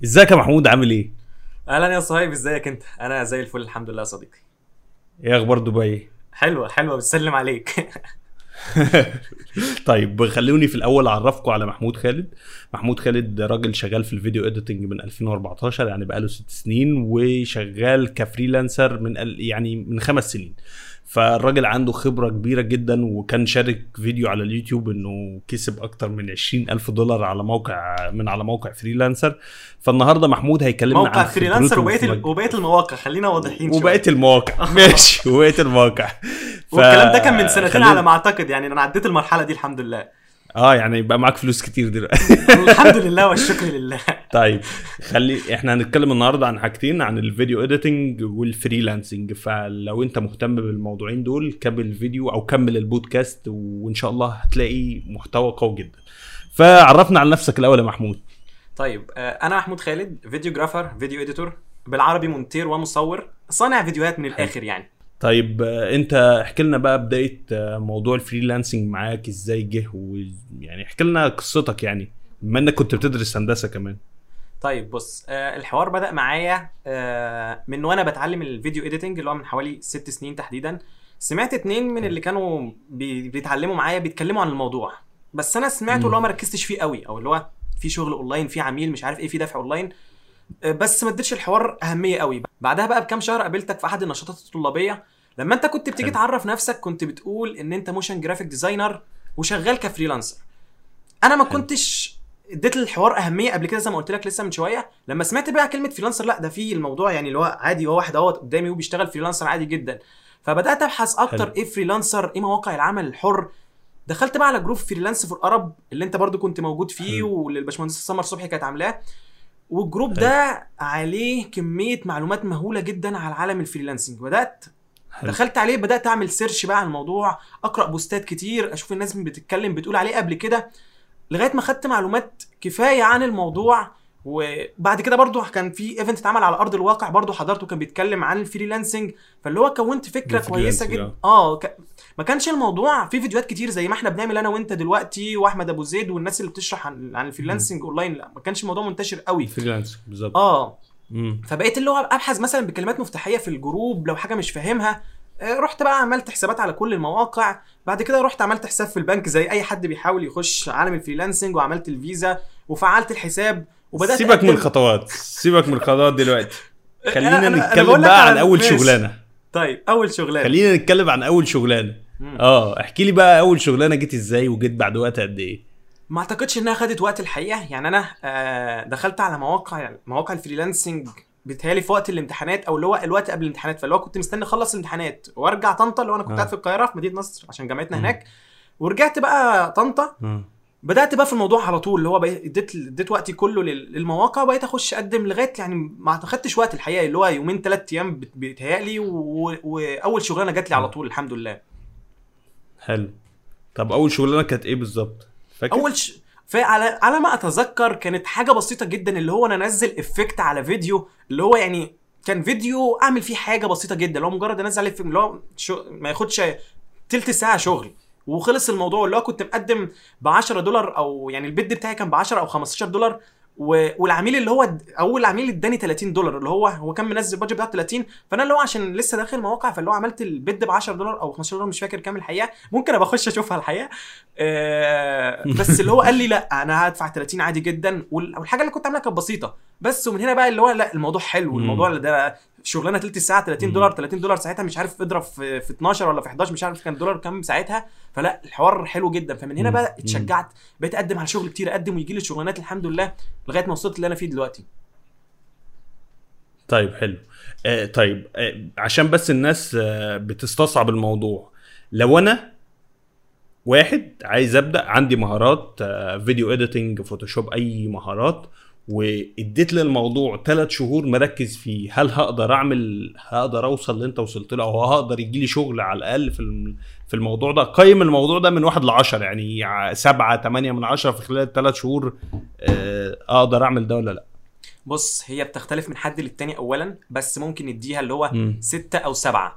ازيك يا محمود عامل ايه؟ اهلا يا صهيب ازيك انت انا زي الفل الحمد لله يا صديقي ايه اخبار دبي؟ حلوه حلوه بتسلم عليك طيب خلوني في الاول اعرفكم على محمود خالد محمود خالد راجل شغال في الفيديو اديتنج من 2014 يعني بقاله ست سنين وشغال كفريلانسر من ال- يعني من خمس سنين فالراجل عنده خبرة كبيرة جدا وكان شارك فيديو على اليوتيوب انه كسب اكتر من 20 الف دولار على موقع من على موقع فريلانسر فالنهاردة محمود هيكلمنا موقع عن فريلانسر خبرته وبقيه في ال- مج- وبقيه المواقع خلينا واضحين شويه وبقية المواقع ماشي وبقية المواقع ف- والكلام ده كان من سنتين خلينا- على ما اعتقد يعني انا عديت المرحله دي الحمد لله اه يعني يبقى معاك فلوس كتير دلوقتي الحمد لله والشكر لله طيب خلي احنا هنتكلم النهارده عن حاجتين عن الفيديو اديتنج والفريلانسنج فلو انت مهتم بالموضوعين دول كمل الفيديو او كمل البودكاست وان شاء الله هتلاقي محتوى قوي جدا فعرفنا عن نفسك الاول يا محمود طيب آه، انا محمود خالد فيديوجرافر فيديو اديتور بالعربي مونتير ومصور صانع فيديوهات من الاخر يعني طيب آه، انت احكي لنا بقى بدايه آه، موضوع الفريلانسنج معاك ازاي جه ويعني احكي لنا قصتك يعني بما انك كنت بتدرس هندسه كمان طيب بص آه الحوار بدأ معايا آه من وانا بتعلم الفيديو اديتنج اللي هو من حوالي ست سنين تحديدا سمعت اتنين من اللي كانوا بي بيتعلموا معايا بيتكلموا عن الموضوع بس انا سمعته مم. اللي هو ما ركزتش فيه قوي او اللي هو في شغل اونلاين في عميل مش عارف ايه في دفع اونلاين آه بس ما اديتش الحوار اهميه قوي بعدها بقى بكام شهر قابلتك في احد النشاطات الطلابيه لما انت كنت بتيجي حلو. تعرف نفسك كنت بتقول ان انت موشن جرافيك ديزاينر وشغال كفريلانسر انا ما حلو. كنتش اديت الحوار اهميه قبل كده زي ما قلت لك لسه من شويه لما سمعت بقى كلمه فريلانسر لا ده في الموضوع يعني اللي هو عادي هو واحد اهوت قدامي وبيشتغل فريلانسر عادي جدا فبدات ابحث اكتر حلو. ايه فريلانسر ايه مواقع العمل الحر دخلت بقى على جروب فريلانس فور ارب اللي انت برضو كنت موجود فيه حلو. واللي الباشمهندسه سمر صبحي كانت عاملاه والجروب ده عليه كميه معلومات مهوله جدا على عالم الفريلانسنج بدات حلو. دخلت عليه بدات اعمل سيرش بقى عن الموضوع اقرا بوستات كتير اشوف الناس بتتكلم بتقول عليه قبل كده لغايه ما خدت معلومات كفايه عن الموضوع وبعد كده برضو كان في ايفنت اتعمل على ارض الواقع برضو حضرته كان بيتكلم عن الفريلانسنج فاللي هو كونت فكره كويسه الفريلانسنج، جدا اه ك... ما كانش الموضوع في فيديوهات كتير زي ما احنا بنعمل انا وانت دلوقتي واحمد ابو زيد والناس اللي بتشرح عن عن الفريلانسنج اونلاين لا ما كانش الموضوع منتشر قوي فريلانسنج بالظبط اه مم. فبقيت اللي هو ابحث مثلا بكلمات مفتاحيه في الجروب لو حاجه مش فاهمها آه، رحت بقى عملت حسابات على كل المواقع بعد كده رحت عملت حساب في البنك زي اي حد بيحاول يخش عالم الفريلانسنج وعملت الفيزا وفعلت الحساب وبدات سيبك من أقدم- الخطوات سيبك من الخطوات دلوقتي أنا- خلينا أنا- أنا نتكلم بقول لك بقى على- عن اول ماشي. شغلانه طيب اول شغلانه خلينا نتكلم عن اول شغلانه مم. اه احكي لي بقى اول شغلانه جيت ازاي وجيت بعد وقت قد ايه ما اعتقدش انها خدت وقت الحقيقه يعني انا آه، دخلت على مواقع مواقع الفريلانسنج بيتهيألي في وقت الامتحانات او اللي هو الوقت قبل الامتحانات فاللي هو كنت مستني اخلص الامتحانات وارجع طنطا اللي هو انا كنت آه. قاعد في القاهره في مدينه نصر عشان جامعتنا مم. هناك ورجعت بقى طنطا اه بدات بقى في الموضوع على طول اللي هو بقيت- اديت اديت وقتي كله لل- للمواقع وبقيت اخش اقدم لغايه يعني ما خدتش وقت الحقيقه اللي هو يومين ثلاث ايام بت- بيتهيألي و- واول شغلانه جات لي على طول الحمد لله حلو طب اول شغلانه كانت ايه بالظبط فاكر اول ش... فعلى على ما اتذكر كانت حاجه بسيطه جدا اللي هو انا انزل افكت على فيديو اللي هو يعني كان فيديو اعمل فيه حاجه بسيطه جدا اللي هو مجرد انزل عليه فيلم اللي هو شو... ما ياخدش تلت ساعه شغل وخلص الموضوع اللي هو كنت مقدم ب 10 دولار او يعني البيد بتاعي كان ب 10 او 15 دولار و... والعميل اللي هو د- اول عميل اداني 30 دولار اللي هو هو كان منزل البادجت بتاعه 30 فانا اللي هو عشان لسه داخل مواقع فاللي هو عملت البيد ب 10 دولار او 15 دولار مش فاكر كام الحقيقه ممكن ابقى اخش اشوفها الحقيقه آه، بس اللي هو قال لي لا انا هدفع 30 عادي جدا وال- والحاجه اللي كنت عاملها كانت بسيطه بس ومن هنا بقى اللي هو لا الموضوع حلو مم. الموضوع ده شغلانه تلت الساعه 30 مم. دولار 30 دولار ساعتها مش عارف اضرب في, في 12 ولا في 11 مش عارف كان دولار كام ساعتها فلا الحوار حلو جدا فمن هنا مم. بقى مم. اتشجعت بقيت اقدم على شغل كتير اقدم ويجي لي شغلانات الحمد لله لغايه ما وصلت اللي انا فيه دلوقتي طيب حلو آه طيب آه عشان بس الناس آه بتستصعب الموضوع لو انا واحد عايز ابدا عندي مهارات آه فيديو اديتنج فوتوشوب اي مهارات واديت للموضوع ثلاث شهور مركز فيه هل هقدر اعمل هقدر اوصل اللي انت وصلت له او هقدر يجي لي شغل على الاقل في الم- في الموضوع ده قيم الموضوع ده من واحد لعشرة يعني ع- سبعة تمانية من عشرة في خلال ثلاث شهور آه، اقدر اعمل ده ولا لا بص هي بتختلف من حد للتاني اولا بس ممكن نديها اللي هو مم. ستة او سبعة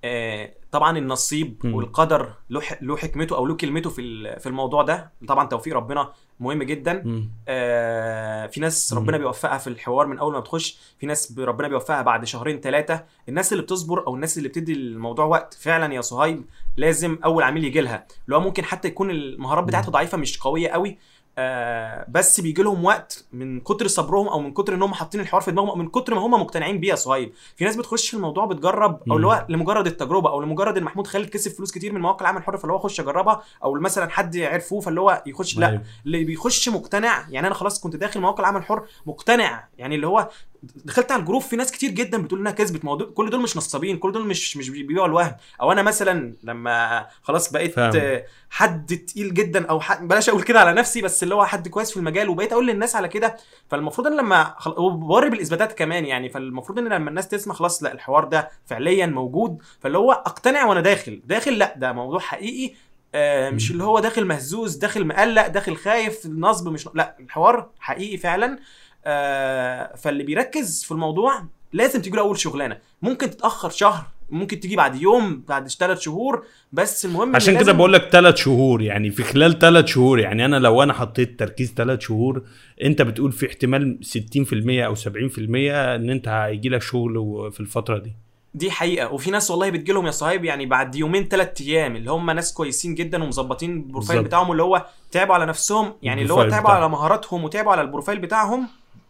آه، طبعا النصيب مم. والقدر له ح- له حكمته او له كلمته في ال- في الموضوع ده طبعا توفيق ربنا مهم جدا مم. آه، في ناس مم. ربنا بيوفقها في الحوار من اول ما بتخش في ناس ب- ربنا بيوفقها بعد شهرين ثلاثه الناس اللي بتصبر او الناس اللي بتدي الموضوع وقت فعلا يا صهيب لازم اول عميل يجي لها اللي هو ممكن حتى يكون المهارات بتاعته ضعيفه مش قويه قوي آه بس بيجي لهم وقت من كتر صبرهم او من كتر ان هم حاطين الحوار في دماغهم او من كتر ما هم مقتنعين بيه يا صهيب في ناس بتخش في الموضوع بتجرب او اللي هو لمجرد التجربه او لمجرد ان محمود خالد كسب فلوس كتير من مواقع العمل الحر فاللي هو يخش يجربها او مثلا حد عرفوه فاللي هو يخش لا أيوة. اللي بيخش مقتنع يعني انا خلاص كنت داخل مواقع العمل الحر مقتنع يعني اللي هو دخلت على الجروب في ناس كتير جدا بتقول انها كسبت موضوع كل دول مش نصابين كل دول مش مش بيبيعوا الوهم او انا مثلا لما خلاص بقيت فاهم. آه، حد تقيل جدا او حد بلاش اقول كده على نفسي بس اللي هو حد كويس في المجال وبقيت اقول للناس على كده فالمفروض ان لما خل... وبوري بالاثباتات كمان يعني فالمفروض ان لما الناس تسمع خلاص لا الحوار ده فعليا موجود فاللي هو اقتنع وانا داخل داخل لا ده موضوع حقيقي آه مش مم. اللي هو داخل مهزوز داخل مقلق داخل خايف النصب مش لا الحوار حقيقي فعلا آه فاللي بيركز في الموضوع لازم تيجي له اول شغلانه ممكن تتاخر شهر ممكن تيجي بعد يوم بعد ثلاث شهور بس المهم إن عشان كده لازم- بقول لك ثلاث شهور يعني في خلال ثلاث شهور يعني انا لو انا حطيت تركيز ثلاث شهور انت بتقول في احتمال 60% او 70% ان انت هيجي لك شغل و- في الفتره دي دي حقيقه وفي ناس والله بتجيلهم يا صهيب يعني بعد يومين ثلاث ايام اللي هم ناس كويسين جدا ومظبطين البروفايل بالظبط. بتاعهم اللي هو تعبوا على نفسهم يعني اللي هو البروفايل تعبوا بتاعهم. على مهاراتهم وتعبوا على البروفايل بتاعهم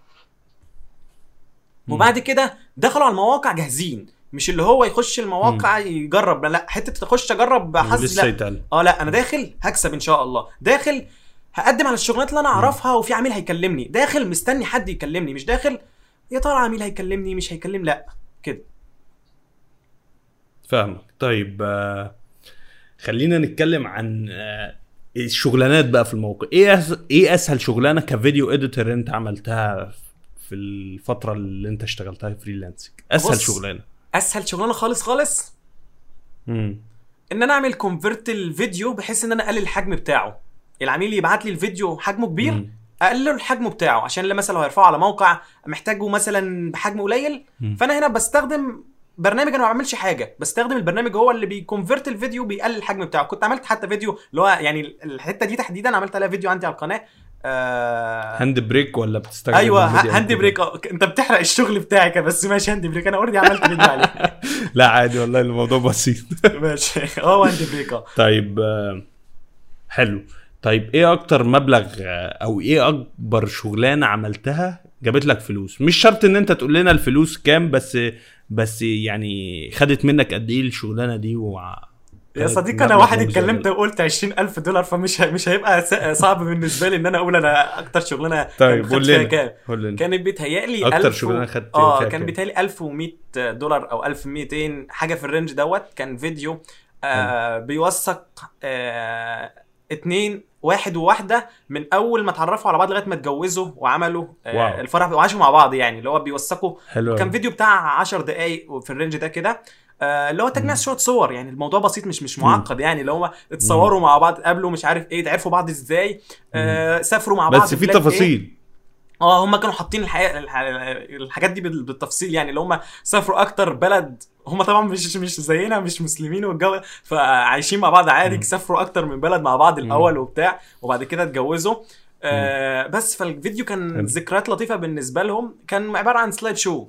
وبعد كده دخلوا على المواقع جاهزين مش اللي هو يخش المواقع يجرب لا حته تخش اجرب حظ لسه لا يتقال اه لا انا داخل هكسب ان شاء الله داخل هقدم على الشغلانات اللي انا اعرفها وفي عميل هيكلمني داخل مستني حد يكلمني مش داخل يا ترى عميل هيكلمني مش هيكلم لا كده فاهمك طيب آه، خلينا نتكلم عن آه، الشغلانات بقى في الموقع ايه أس... ايه اسهل شغلانه كفيديو اديتور انت عملتها في الفتره اللي انت اشتغلتها فريلانسنج اسهل بص. شغلانه اسهل شغلانه خالص خالص امم ان انا اعمل كونفرت الفيديو بحيث ان انا اقلل الحجم بتاعه العميل يبعت لي الفيديو حجمه كبير مم. اقلل الحجم بتاعه عشان لما مثلا لو هيرفعه على موقع محتاجه مثلا بحجم قليل مم. فانا هنا بستخدم برنامج انا ما بعملش حاجه بستخدم البرنامج هو اللي بيكونفرت الفيديو بيقلل الحجم بتاعه كنت عملت حتى فيديو اللي هو يعني الحته دي تحديدا عملت عليها فيديو عندي على القناه آه هاند بريك ولا بتستخدم ايوه الفيديو هاند كده؟ بريك آه، انت بتحرق الشغل بتاعك بس ماشي هاند بريك انا اوريدي عملت فيديو عليه لا عادي والله الموضوع بسيط ماشي اه هاند بريك اه طيب آه، حلو طيب ايه اكتر مبلغ آه، او ايه اكبر شغلانه عملتها جابت لك فلوس مش شرط ان انت تقول لنا الفلوس كام بس بس يعني خدت منك قد ايه الشغلانه دي وع... يا كانت صديقي انا مبلغ واحد مجزي اتكلمت ولا وقلت 20000 دولار فمش هي- مش هيبقى س- صعب بالنسبه لي ان انا اقول انا اكتر شغلانه طيب خدت قول فيها لنا كام قول لنا كانت بيتهيألي أكتر 1000 و- شغلانة خدت اه فيها كان كام؟ بيتهيألي 1100 دولار او 1200 حاجه في الرينج دوت كان فيديو آه بيوثق آه اتنين واحد وواحده من اول ما اتعرفوا على بعض لغايه ما اتجوزوا وعملوا واو. آه الفرح وعاشوا مع بعض يعني اللي هو بيوثقوا حلو كان أوي. فيديو بتاع 10 دقايق في الرينج ده كده آه، اللي هو تجميع مم. شويه صور يعني الموضوع بسيط مش مش مم. معقد يعني اللي هم اتصوروا مع بعض قابلوا مش عارف ايه تعرفوا بعض ازاي آه سافروا مع بعض بس في بلاد إيه. تفاصيل اه هم كانوا حاطين الحقيقة الح- الحاجات دي بال- بالتفصيل يعني اللي هم سافروا اكتر بلد هم طبعا مش مش زينا مش مسلمين والجو فعايشين مع بعض عادي مم. سافروا اكتر من بلد مع بعض مم. الاول وبتاع وبعد كده اتجوزوا آه بس فالفيديو كان حلو. ذكريات لطيفه بالنسبه لهم كان عباره عن سلايد شو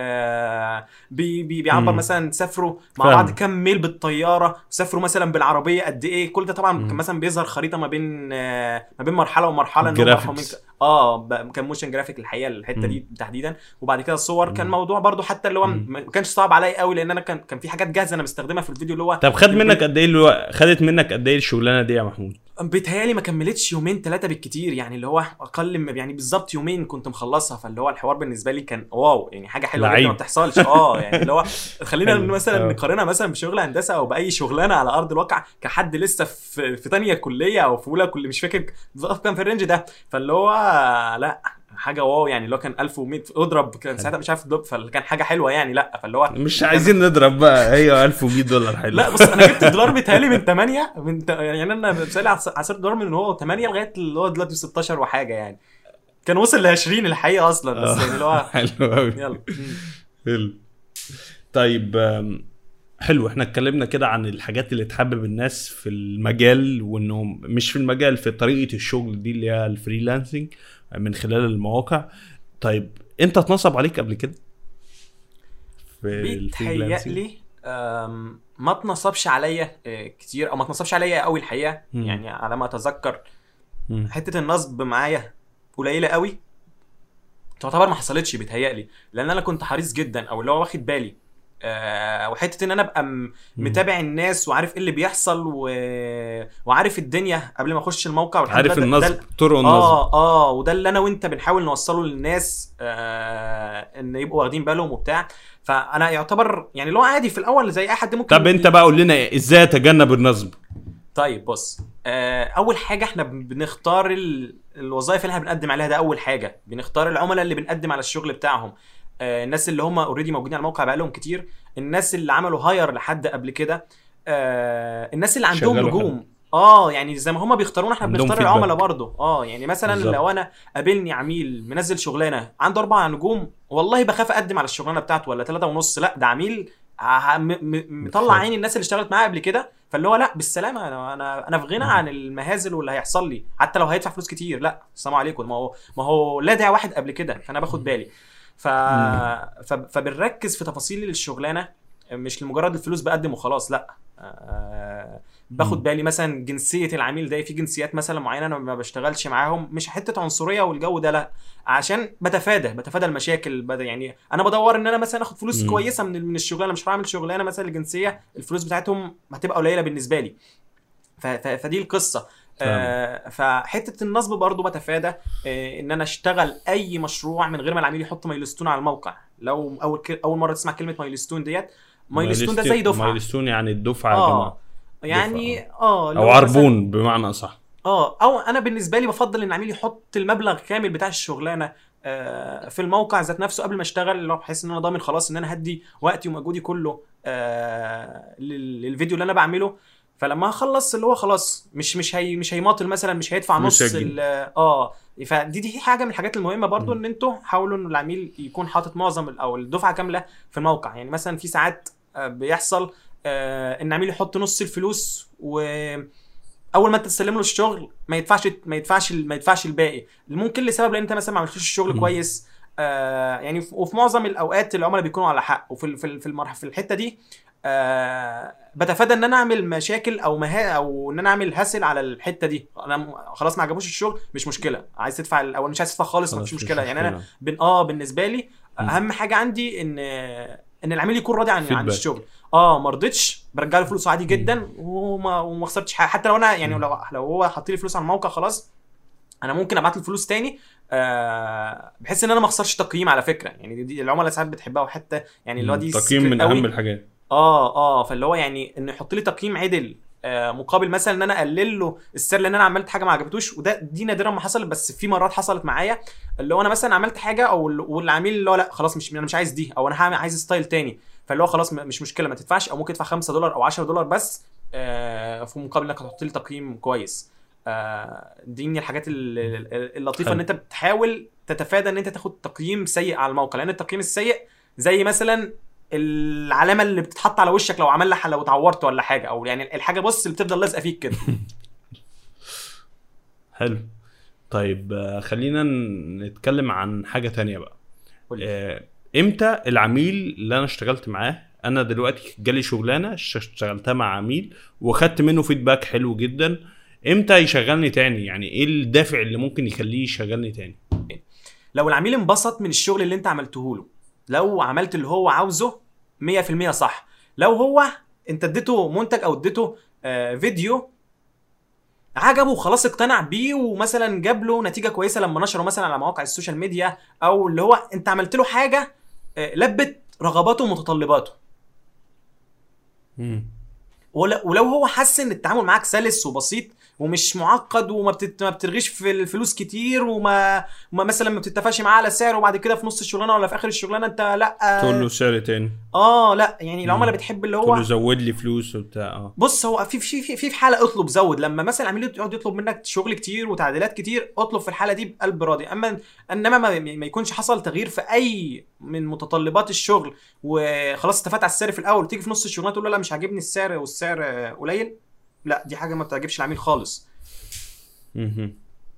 آه بي بي بيعبر مم. مثلا سافروا مع فاهم. بعض كام ميل بالطياره سافروا مثلا بالعربيه قد ايه كل ده طبعا مم. كان مثلا بيظهر خريطه ما بين آه ما بين مرحله ومرحله إنهم جرافيكس. مرحومين اه ب- كان موشن جرافيك الحقيقه الحته دي تحديدا وبعد كده الصور كان مم. موضوع برضو حتى اللي هو مم. ما كانش صعب عليا قوي لان انا كان كان في حاجات جاهزه انا مستخدمها في الفيديو اللي هو طب خد منك قد ايه الو... خدت منك قد ايه الشغلانه دي يا محمود بيتهيالي ما كملتش يومين ثلاثه بالكتير يعني اللي هو اقل من يعني بالظبط يومين كنت مخلصها فاللي هو الحوار بالنسبه لي كان واو يعني حاجه حلوه جدا لعيب. ما بتحصلش اه يعني اللي هو خلينا حلو. مثلا آه. نقارنها مثلا بشغل هندسه او باي شغلانه على ارض الواقع كحد لسه في في ثانيه كليه او في اولى كليه مش فاكر بالظبط كان في الرينج ده فاللي هو لا حاجه واو يعني اللي هو كان 1100 اضرب كان ساعتها مش عارف اضرب فكان حاجه حلوه يعني لا فاللي هو مش عايزين نضرب بقى هي 1100 دولار حلو لا بص انا جبت الدولار بيتهيألي من 8 من ت... يعني انا بتهيألي عص- عصرت الدولار من هو 8 لغايه اللي هو دلوقتي 16 وحاجه يعني كان وصل ل 20 الحقيقه اصلا بس آه. يعني اللي هو حلو قوي يلا حلو طيب آم، حلو احنا اتكلمنا كده عن الحاجات اللي تحبب الناس في المجال وانهم مش في المجال في طريقه الشغل دي اللي هي الفريلانسنج من خلال المواقع طيب انت اتنصب عليك قبل كده في الفريلانسنج بيتهيألي أم، ما اتنصبش عليا آه، كتير او ما اتنصبش عليا قوي الحقيقه مم. يعني على ما اتذكر مم. حته النصب معايا قليله قوي تعتبر ما حصلتش بيتهيألي لان انا كنت حريص جدا او اللي هو واخد بالي آه وحته ان انا ابقى م- متابع الناس وعارف ايه اللي بيحصل و... وعارف الدنيا قبل ما اخش الموقع والحمد عارف لله ده- النصب ده- طرق النصب اه اه وده اللي انا وانت بنحاول نوصله للناس آه ان يبقوا واخدين بالهم وبتاع فانا يعتبر يعني اللي هو عادي في الاول زي اي حد ممكن طب انت بقى قول لنا ازاي اتجنب النصب طيب بص آه اول حاجه احنا بن- بنختار ال... الوظائف اللي احنا بنقدم عليها ده اول حاجه بنختار العملاء اللي بنقدم على الشغل بتاعهم آه الناس اللي هم اوريدي موجودين على الموقع بقالهم كتير الناس اللي عملوا هاير لحد قبل كده آه الناس اللي عندهم شغلوا نجوم اه يعني زي ما هم بيختارونا احنا عندهم بنختار feedback. العملاء برضه اه يعني مثلا بالظبط. لو انا قابلني عميل منزل شغلانه عنده اربع نجوم والله بخاف اقدم على الشغلانه بتاعته ولا ثلاثة ونص لا ده عميل ه- م- م- مطلع بالظبط. عين الناس اللي اشتغلت معاه قبل كده فاللي هو لا بالسلامه انا انا انا في غنى مم. عن المهازل واللي هيحصل لي حتى لو هيدفع فلوس كتير لا السلام عليكم ما هو ما هو لا داعي واحد قبل كده فانا باخد بالي ف... ف... فبنركز في تفاصيل الشغلانه مش لمجرد الفلوس بقدم وخلاص لا آه، مم. باخد بالي مثلا جنسيه العميل ده في جنسيات مثلا معينه انا ما بشتغلش معاهم مش حته عنصريه والجو ده لا عشان بتفادى بتفادى المشاكل بدا يعني انا بدور ان انا مثلا اخد فلوس مم. كويسه من من الشغلانه مش هعمل شغلانه مثلا الجنسيه الفلوس بتاعتهم هتبقى قليله بالنسبه لي ف... ف... فدي القصه آه فحته النصب برضو بتفادى آه ان انا اشتغل اي مشروع من غير ما العميل يحط مايلستون على الموقع لو اول ك... اول مره تسمع كلمه مايلستون ديت مايلستون ده زي دفعه مايلستون يعني الدفعه يا اه جماعه يعني اه اللي او هو مثلاً- عربون بمعنى اصح اه او انا بالنسبه لي بفضل ان العميل يحط المبلغ كامل بتاع الشغلانه آه، في الموقع ذات نفسه قبل ما اشتغل اللي هو بحيث ان انا ضامن خلاص ان انا هدي وقتي ومجهودي كله آه، لل- للفيديو اللي انا بعمله فلما هخلص اللي هو خلاص مش مش هي مش هيماطل مثلا مش هيدفع مش نص هيجي. ال- اه فدي دي حاجه من الحاجات المهمه برضو مم. ان انتوا حاولوا ان العميل يكون حاطط معظم ال- او الدفعه كامله في الموقع يعني مثلا في ساعات آه، بيحصل آه، ان العميل يحط نص الفلوس و اول ما انت تسلم له الشغل ما يدفعش ما يدفعش ما يدفعش الباقي ممكن لسبب لان انت مثلا ما عملتش الشغل مم. كويس آه يعني ف- وفي معظم الاوقات العملاء بيكونوا على حق وفي ال- في ال- في المرحله في الحته دي آه بتفادى ان انا اعمل مشاكل او مها او ان انا اعمل هاسل على الحته دي انا م- خلاص ما عجبوش الشغل مش مشكله عايز تدفع ال- او مش عايز تدفع خالص ما خلاص فيش مش مشكله يعني انا مشكلة. بن اه بالنسبه لي مم. اهم حاجه عندي ان ان العميل يكون راضي عن عن Feedback. الشغل اه ما رضيتش برجع له فلوسه عادي جدا وما وما خسرتش حاجه حتى لو انا يعني مم. لو لو هو حاط لي فلوس على الموقع خلاص انا ممكن ابعت له فلوس تاني آه بحيث ان انا ما اخسرش تقييم على فكره يعني دي, دي العملاء ساعات بتحبها وحتى يعني اللي هو دي تقييم secret من قوي. اهم الحاجات اه اه فاللي هو يعني انه يحط لي تقييم عدل آه مقابل مثلا ان انا اقلل له السعر لان انا عملت حاجه ما عجبتوش وده دي نادرا ما حصلت بس في مرات حصلت معايا اللي هو انا مثلا عملت حاجه او ال- والعميل اللي هو لا خلاص مش انا مش عايز دي او انا هعمل عايز ستايل تاني فاللي هو خلاص م- مش مشكله ما تدفعش او ممكن تدفع 5 دولار او 10 دولار بس آه في مقابل انك هتحط لي تقييم كويس آه دي من الحاجات ال- ال- اللطيفه حلو. ان انت بتحاول تتفادى ان انت تاخد تقييم سيء على الموقع لان التقييم السيء زي مثلا العلامه اللي بتتحط على وشك لو عمل لك لو اتعورت ولا حاجه او يعني الحاجه بص اللي بتفضل لازقه فيك كده حلو طيب آه، خلينا نتكلم عن حاجه تانية بقى قول لي. آه، امتى العميل اللي انا اشتغلت معاه انا دلوقتي جالي شغلانه ش- اشتغلتها مع عميل وخدت منه فيدباك حلو جدا امتى يشغلني تاني يعني ايه الدافع اللي ممكن يخليه يشغلني تاني لو العميل انبسط من الشغل اللي انت عملته له لو عملت اللي هو عاوزه 100% صح لو هو انت اديته منتج او اديته آه فيديو عجبه وخلاص اقتنع بيه ومثلا جاب له نتيجه كويسه لما نشره مثلا على مواقع السوشيال ميديا او اللي هو انت عملت له حاجه آه لبت رغباته ومتطلباته ول- ولو هو حس ان التعامل معاك سلس وبسيط ومش معقد وما بتت... ما بترغيش في الفلوس كتير وما ما مثلا ما بتتفقش معاه على سعر وبعد كده في نص الشغلانه ولا في اخر الشغلانه انت لا تقول له سعر تاني اه لا يعني العملاء مم. بتحب اللي تقول له هو زود لي فلوس وبتاع اه بص هو في في في في في حاله اطلب زود لما مثلا عميل يقعد يطلب منك شغل كتير وتعديلات كتير اطلب في الحاله دي بقلب راضي اما انما ما, ما يكونش حصل تغيير في اي من متطلبات الشغل وخلاص اتفقت على السعر في الاول وتيجي في نص الشغلانه تقول له لا مش عاجبني السعر والسعر آه، قليل لا دي حاجه ما بتعجبش العميل خالص مهم.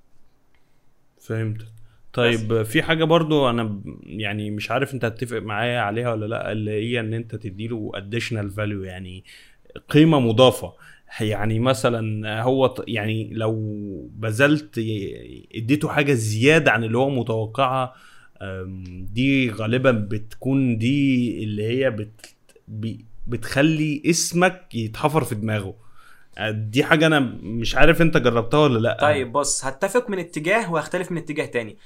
فهمت طيب في حاجة برضو أنا ب- يعني مش عارف أنت هتتفق معايا عليها ولا لأ اللي هي إن أنت تديله additional value يعني قيمة مضافة يعني مثلا هو ط- يعني لو بذلت ي- اديته حاجة زيادة عن اللي هو متوقعها أم، دي غالبا بتكون دي اللي هي بت بي- بتخلي اسمك يتحفر في دماغه دي حاجة أنا مش عارف أنت جربتها ولا لأ طيب بص هتفق من اتجاه وهختلف من اتجاه تاني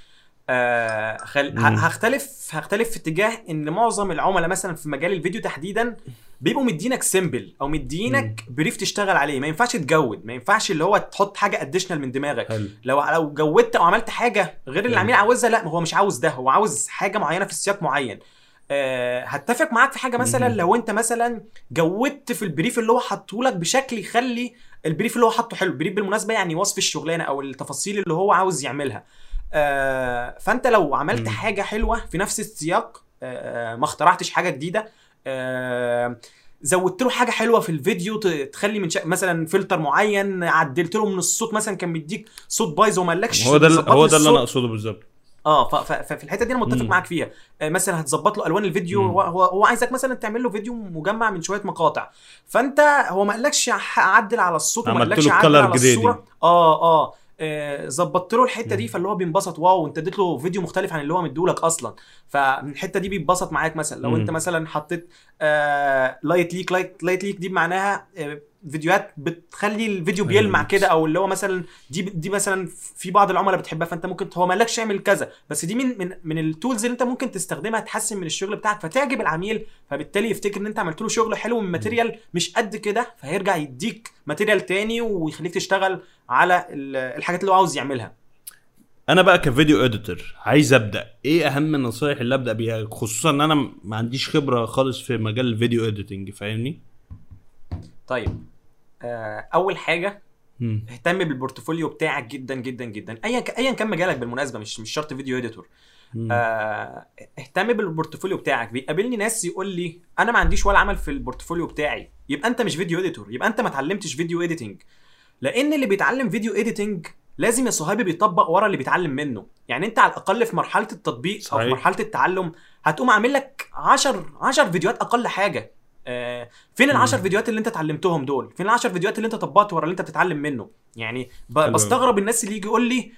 آه خل... ه- مم. هختلف هختلف في اتجاه ان معظم العملاء مثلا في مجال الفيديو تحديدا بيبقوا مدينك سيمبل او مدينك بريف تشتغل عليه ما ينفعش تجود ما ينفعش اللي هو تحط حاجه اديشنال من دماغك حلو لو لو جودت او عملت حاجه غير اللي حلو. العميل عاوزها لا هو مش عاوز ده هو عاوز حاجه معينه في سياق معين أه هتفق معاك في حاجه مثلا مهم. لو انت مثلا جودت في البريف اللي هو حاطه لك بشكل يخلي البريف اللي هو حاطه حلو البريف بالمناسبه يعني وصف الشغلانه او التفاصيل اللي هو عاوز يعملها أه فانت لو عملت مم. حاجه حلوه في نفس السياق أه ما اخترعتش حاجه جديده أه زودت له حاجه حلوه في الفيديو ت- تخلي من شا... مثلا فلتر معين عدلت له من الصوت مثلا كان بيديك صوت بايظ وما قالكش هو ده ال- ظبط هو لي ده اللي انا الصوت. اقصده بالظبط اه ف... ف... ففي الحته دي انا متفق مم. معاك فيها آه مثلا هتظبط له الوان الفيديو مم. هو هو هو عايزك مثلا تعمل له فيديو مجمع من شويه مقاطع فانت هو ما قالكش ح- عدل على الصوت وما عملت قالكش له عدل color على grading. الصوره اه اه آه، ظبطت له الحته دي مم. فاللي هو بينبسط واو انت اديت له فيديو مختلف عن اللي هو مديهولك اصلا فمن الحته دي بيتبسط معاك مثلا لو مم. انت مثلا حطيت آه لايت ليك لايت لايت ليك دي معناها آه فيديوهات بتخلي الفيديو أيوة. بيلمع كده او اللي هو مثلا دي دي مثلا في بعض العملاء بتحبها فانت ممكن هو ما قالكش اعمل كذا بس دي من من من التولز اللي انت ممكن تستخدمها تحسن من الشغل بتاعك فتعجب العميل فبالتالي يفتكر ان انت عملت له شغل حلو من ماتيريال مش قد كده فهيرجع يديك ماتيريال تاني ويخليك تشتغل على ال- الحاجات اللي هو عاوز يعملها انا بقى كفيديو اديتور عايز ابدا ايه اهم النصايح اللي ابدا بيها خصوصا ان انا ما عنديش خبره خالص في مجال الفيديو اديتنج فاهمني طيب آه اول حاجه مم. اهتم بالبورتفوليو بتاعك جدا جدا جدا ايا ك- ايا كان مجالك بالمناسبه مش مش شرط فيديو اديتور مم. آه، اهتم بالبورتفوليو بتاعك بيقابلني ناس يقول لي انا ما عنديش ولا عمل في البورتفوليو بتاعي يبقى انت مش فيديو اديتور يبقى انت ما اتعلمتش فيديو اديتنج لان اللي بيتعلم فيديو اديتنج لازم يا صهيبي بيطبق ورا اللي بيتعلم منه يعني انت على الاقل في مرحله التطبيق او في صحيح. مرحله التعلم هتقوم عامل لك 10 10 فيديوهات اقل حاجه آه، فين ال 10 مم. فيديوهات اللي انت اتعلمتهم دول فين ال 10 فيديوهات اللي انت طبقت ورا اللي انت بتتعلم منه يعني ب- حلو. بستغرب الناس اللي يجي يقول لي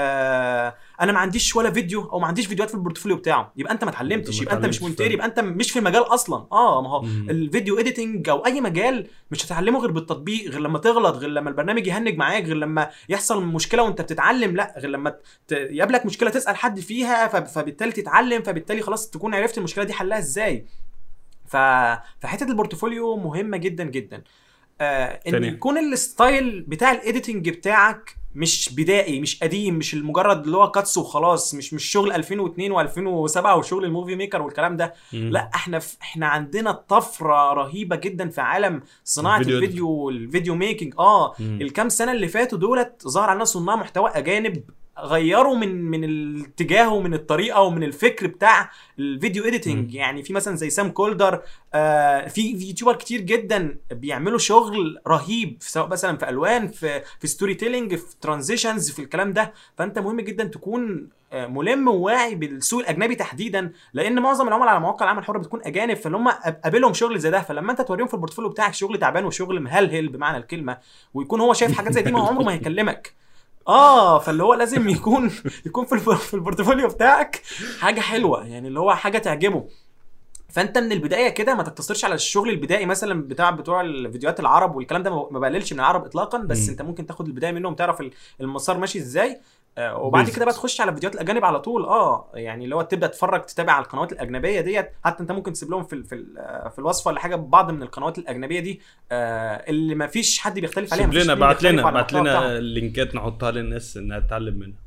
آه انا ما عنديش ولا فيديو او ما عنديش فيديوهات في البورتفوليو بتاعه يبقى انت ما اتعلمتش ما يبقى انت مش اتعلمتش مونتير فعلا. يبقى انت مش في المجال اصلا اه ما هو مم. الفيديو اديتنج او اي مجال مش هتتعلمه غير بالتطبيق غير لما تغلط غير لما البرنامج يهنج معاك غير لما يحصل مشكله وانت بتتعلم لا غير لما ت... يقابلك مشكله تسال حد فيها ف... فبالتالي تتعلم فبالتالي خلاص تكون عرفت المشكله دي حلها ازاي ف... فحته البورتفوليو مهمه جدا جدا آه ان تاني. يكون الستايل بتاع الايديتنج بتاعك مش بدائي مش قديم مش المجرد اللي هو كاتس وخلاص مش مش شغل 2002 و2007 وشغل الموفي ميكر والكلام ده مم. لا احنا في احنا عندنا طفره رهيبه جدا في عالم صناعه الفيديو الفيديو والفيديو ميكنج اه مم. الكام سنه اللي فاتوا دولت ظهر علينا صناع محتوى اجانب غيروا من من الاتجاه ومن الطريقه ومن الفكر بتاع الفيديو اديتنج مم. يعني في مثلا زي سام كولدر آه في في يوتيوبر كتير جدا بيعملوا شغل رهيب سواء مثلا في الوان في في ستوري تيلينج في ترانزيشنز في الكلام ده فانت مهم جدا تكون آه، ملم وواعي بالسوق الاجنبي تحديدا لان معظم العملاء على مواقع العمل الحر بتكون اجانب فاللي هم قابلهم شغل زي ده فلما انت توريهم في البورتفوليو بتاعك شغل تعبان وشغل مهلهل بمعنى الكلمه ويكون هو شايف حاجات زي دي ما هو عمره ما هيكلمك اه فاللي هو لازم يكون يكون في الب- في البورتفوليو بتاعك حاجه حلوه يعني اللي هو حاجه تعجبه فانت من البدايه كده ما تقتصرش على الشغل البدائي مثلا بتاع بتوع الفيديوهات العرب والكلام ده ما بقللش من العرب اطلاقا بس مم. انت ممكن تاخد البدايه منهم تعرف ال- المسار ماشي ازاي آه، وبعد Basics. كده بقى تخش على فيديوهات الاجانب على طول اه يعني اللي هو تبدا تتفرج تتابع على القنوات الاجنبيه ديت حتى انت ممكن تسيب لهم في ال- في ال- آه، في الوصفه ولا حاجه بعض من القنوات الاجنبيه دي آه، اللي ما فيش حد بيختلف عليها سيب مفيش لنا اتنين بعت بيختلفوا لنا على بعت المحتوى لنا بتاعهم. لينكات نحطها للناس انها تتعلم منها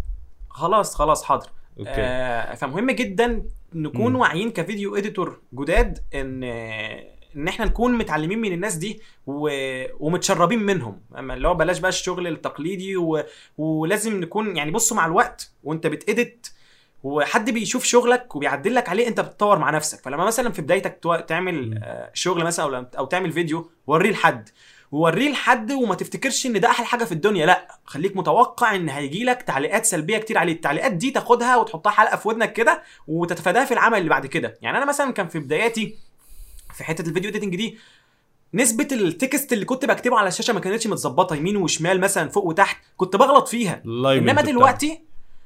خلاص خلاص حاضر اوكي آه فمهم جدا نكون مم. واعيين كفيديو اديتور جداد ان ان احنا نكون متعلمين من الناس دي و... ومتشربين منهم اما اللي هو بلاش بقى الشغل التقليدي و... ولازم نكون يعني بصوا مع الوقت وانت بتedit وحد بيشوف شغلك وبيعدل لك عليه انت بتطور مع نفسك فلما مثلا في بدايتك تو- تعمل مم. آه، شغل مثلا او او تعمل فيديو وريه لحد وريه لحد وما تفتكرش ان ده احلى حاجه في الدنيا لا خليك متوقع ان هيجي لك تعليقات سلبيه كتير عليه التعليقات دي تاخدها وتحطها حلقه في ودنك كده وتتفاداها في العمل اللي بعد كده يعني انا مثلا كان في بداياتي في حته الفيديو اديتنج دي نسبة التكست اللي كنت بكتبه على الشاشة ما كانتش متظبطة يمين وشمال مثلا فوق وتحت كنت بغلط فيها اللايف انما بتاعك. دلوقتي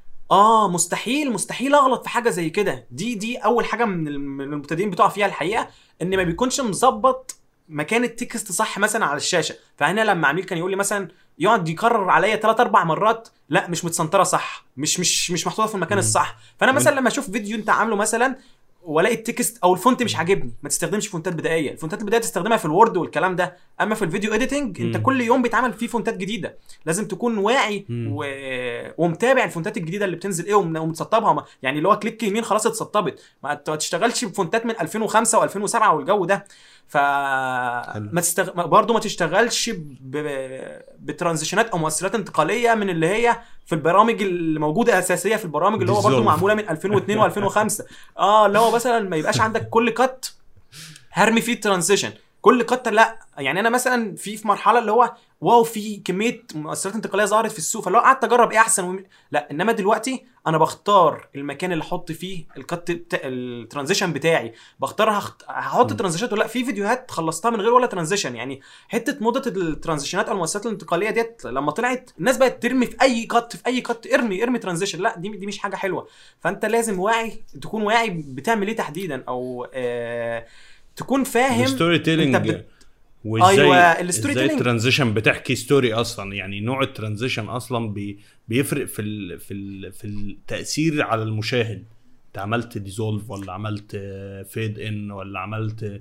اه مستحيل مستحيل اغلط في حاجه زي كده دي دي اول حاجه من الم- من المبتدئين بتوع فيها الحقيقه ان ما بيكونش مظبط مكان التكست صح مثلا على الشاشه فهنا لما عميل كان يقول لي مثلا يقعد يكرر عليا ثلاث اربع مرات لا مش متسنتره صح مش مش مش محطوطه في المكان مم. الصح فانا مثلا لما اشوف فيديو انت عامله مثلا والاقي التكست او الفونت مش عاجبني ما تستخدمش فونتات بدائيه الفونتات البدائيه تستخدمها في الوورد والكلام ده اما في الفيديو اديتنج انت مم. كل يوم بيتعمل فيه فونتات جديده لازم تكون واعي مم. و... ومتابع الفونتات الجديده اللي بتنزل ايه وم- ومتسطبها ما- يعني اللي هو كليك يمين خلاص اتسطبت ما ت- ما تشتغلش بفونتات من 2005 و2007 والجو ده ف حلو. ما تستغ... ما- برضه ما تشتغلش ب... بترانزيشنات او مؤثرات انتقاليه من اللي هي في البرامج اللي موجوده اساسيه في البرامج اللي هو برضه Dissolve. معموله من 2002 و2005 اه اللي هو مثلا ما يبقاش عندك كل كات هرمي فيه ترانزيشن كل كات لا يعني انا مثلا في في مرحله اللي هو واو في كميه مؤثرات انتقاليه ظهرت في السوق فاللي هو قعدت اجرب ايه احسن وم... لا انما دلوقتي انا بختار المكان اللي احط فيه الكات بتا... الترانزيشن بتاعي بختار هخت... هحط م. ترانزيشنات ولا لا في فيديوهات خلصتها من غير ولا ترانزيشن يعني حته موضه الترانزيشنات او المؤثرات الانتقاليه ديت لما طلعت الناس بقت ترمي في اي كات في اي كات ارمي ارمي ترانزيشن لا دي دي مش حاجه حلوه فانت لازم واعي تكون واعي بتعمل ايه تحديدا او آه... تكون فاهم الستوري انت تيلينج بت- وازاي أيوة، ازاي الستوري تيلينج. الترانزيشن بتحكي ستوري اصلا يعني نوع الترانزيشن اصلا بي بيفرق في ال في ال في التاثير على المشاهد انت عملت ديزولف ولا عملت فيد ان ولا عملت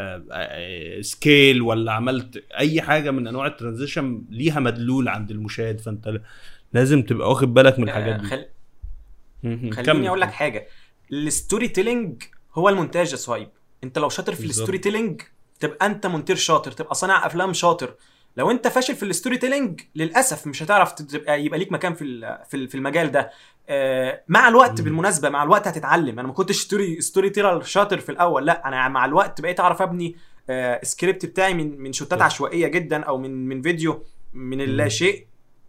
سكيل ولا عملت اي حاجه من انواع الترانزيشن ليها مدلول عند المشاهد فانت لازم تبقى واخد بالك من الحاجات آه، دي خل... مهم. كمل. خليني اقول لك حاجه الستوري تيلينج هو المونتاج يا صهيب انت لو شاطر في بالظبط. الستوري تيلينج تبقى انت مونتير شاطر تبقى صانع افلام شاطر لو انت فاشل في الستوري تيلينج للاسف مش هتعرف تبقى يبقى ليك مكان في ال- في ال- في المجال ده آه، مع الوقت مم. بالمناسبه مع الوقت هتتعلم انا ما كنتش ستوري ستوري تيلر شاطر في الاول لا انا مع الوقت بقيت اعرف ابني آه، سكريبت بتاعي من من شوتات صح. عشوائيه جدا او من من فيديو من مم. اللا شيء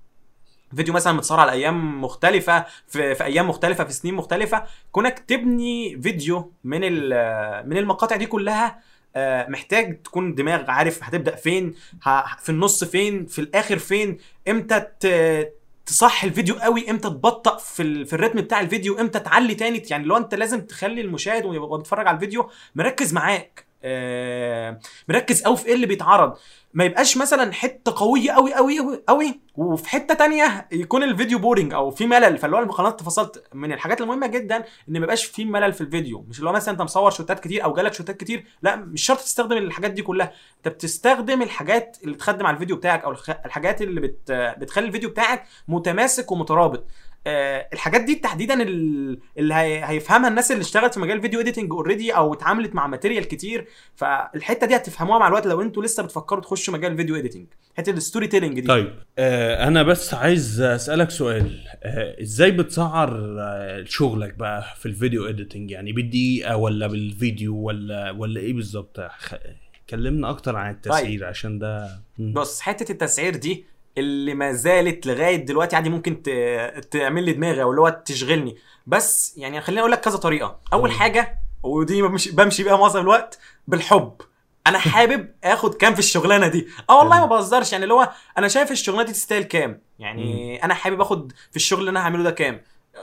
فيديو مثلا متصور على ايام مختلفه في, في ايام مختلفه في سنين مختلفه كونك تبني فيديو من ال- من المقاطع دي كلها آه، محتاج تكون دماغ عارف هتبدا فين ه- في النص فين في الاخر فين امتى ت- تصح الفيديو قوي امتى تبطأ في ال... في الريتم بتاع الفيديو امتى تعلي تاني يعني لو انت لازم تخلي المشاهد وهو بيتفرج على الفيديو مركز معاك آه، مركز قوي في ايه اللي بيتعرض ما يبقاش مثلا حته قويه قوي قوي قوي قوي وفي حته تانية يكون الفيديو بورينج او في ملل فاللي هو خلاص اتفصلت من الحاجات المهمه جدا ان ما يبقاش في ملل في الفيديو مش اللي هو مثلا انت مصور شوتات كتير او جالك شوتات كتير لا مش شرط تستخدم الحاجات دي كلها انت بتستخدم الحاجات اللي تخدم على الفيديو بتاعك او الخ- الحاجات اللي بت بتخلي الفيديو بتاعك متماسك ومترابط آه، الحاجات دي تحديدا ال- اللي هي- هيفهمها الناس اللي اشتغلت في مجال الفيديو اديتنج اوريدي او اتعاملت مع ماتيريال كتير فالحته دي هتفهموها مع الوقت لو انتوا لسه بتفكروا تخشوا مجال الفيديو اديتنج حته الستوري تيلينج دي طيب آه انا بس عايز اسالك سؤال آه ازاي بتسعر آه شغلك بقى في الفيديو اديتنج يعني بالدقيقه ولا بالفيديو ولا ولا ايه بالظبط خ... كلمنا اكتر عن التسعير عشان ده مم. بص حته التسعير دي اللي ما زالت لغايه دلوقتي عادي ممكن ت... تعمل لي دماغي او اللي هو تشغلني بس يعني خليني اقول لك كذا طريقه اول مم. حاجه ودي بمشي, بمشي بيها معظم الوقت بالحب انا حابب اخد كام في الشغلانه دي اه والله ما بهزرش يعني اللي هو انا شايف الشغلانه دي تستاهل كام يعني انا حابب اخد في الشغل اللي انا هعمله ده كام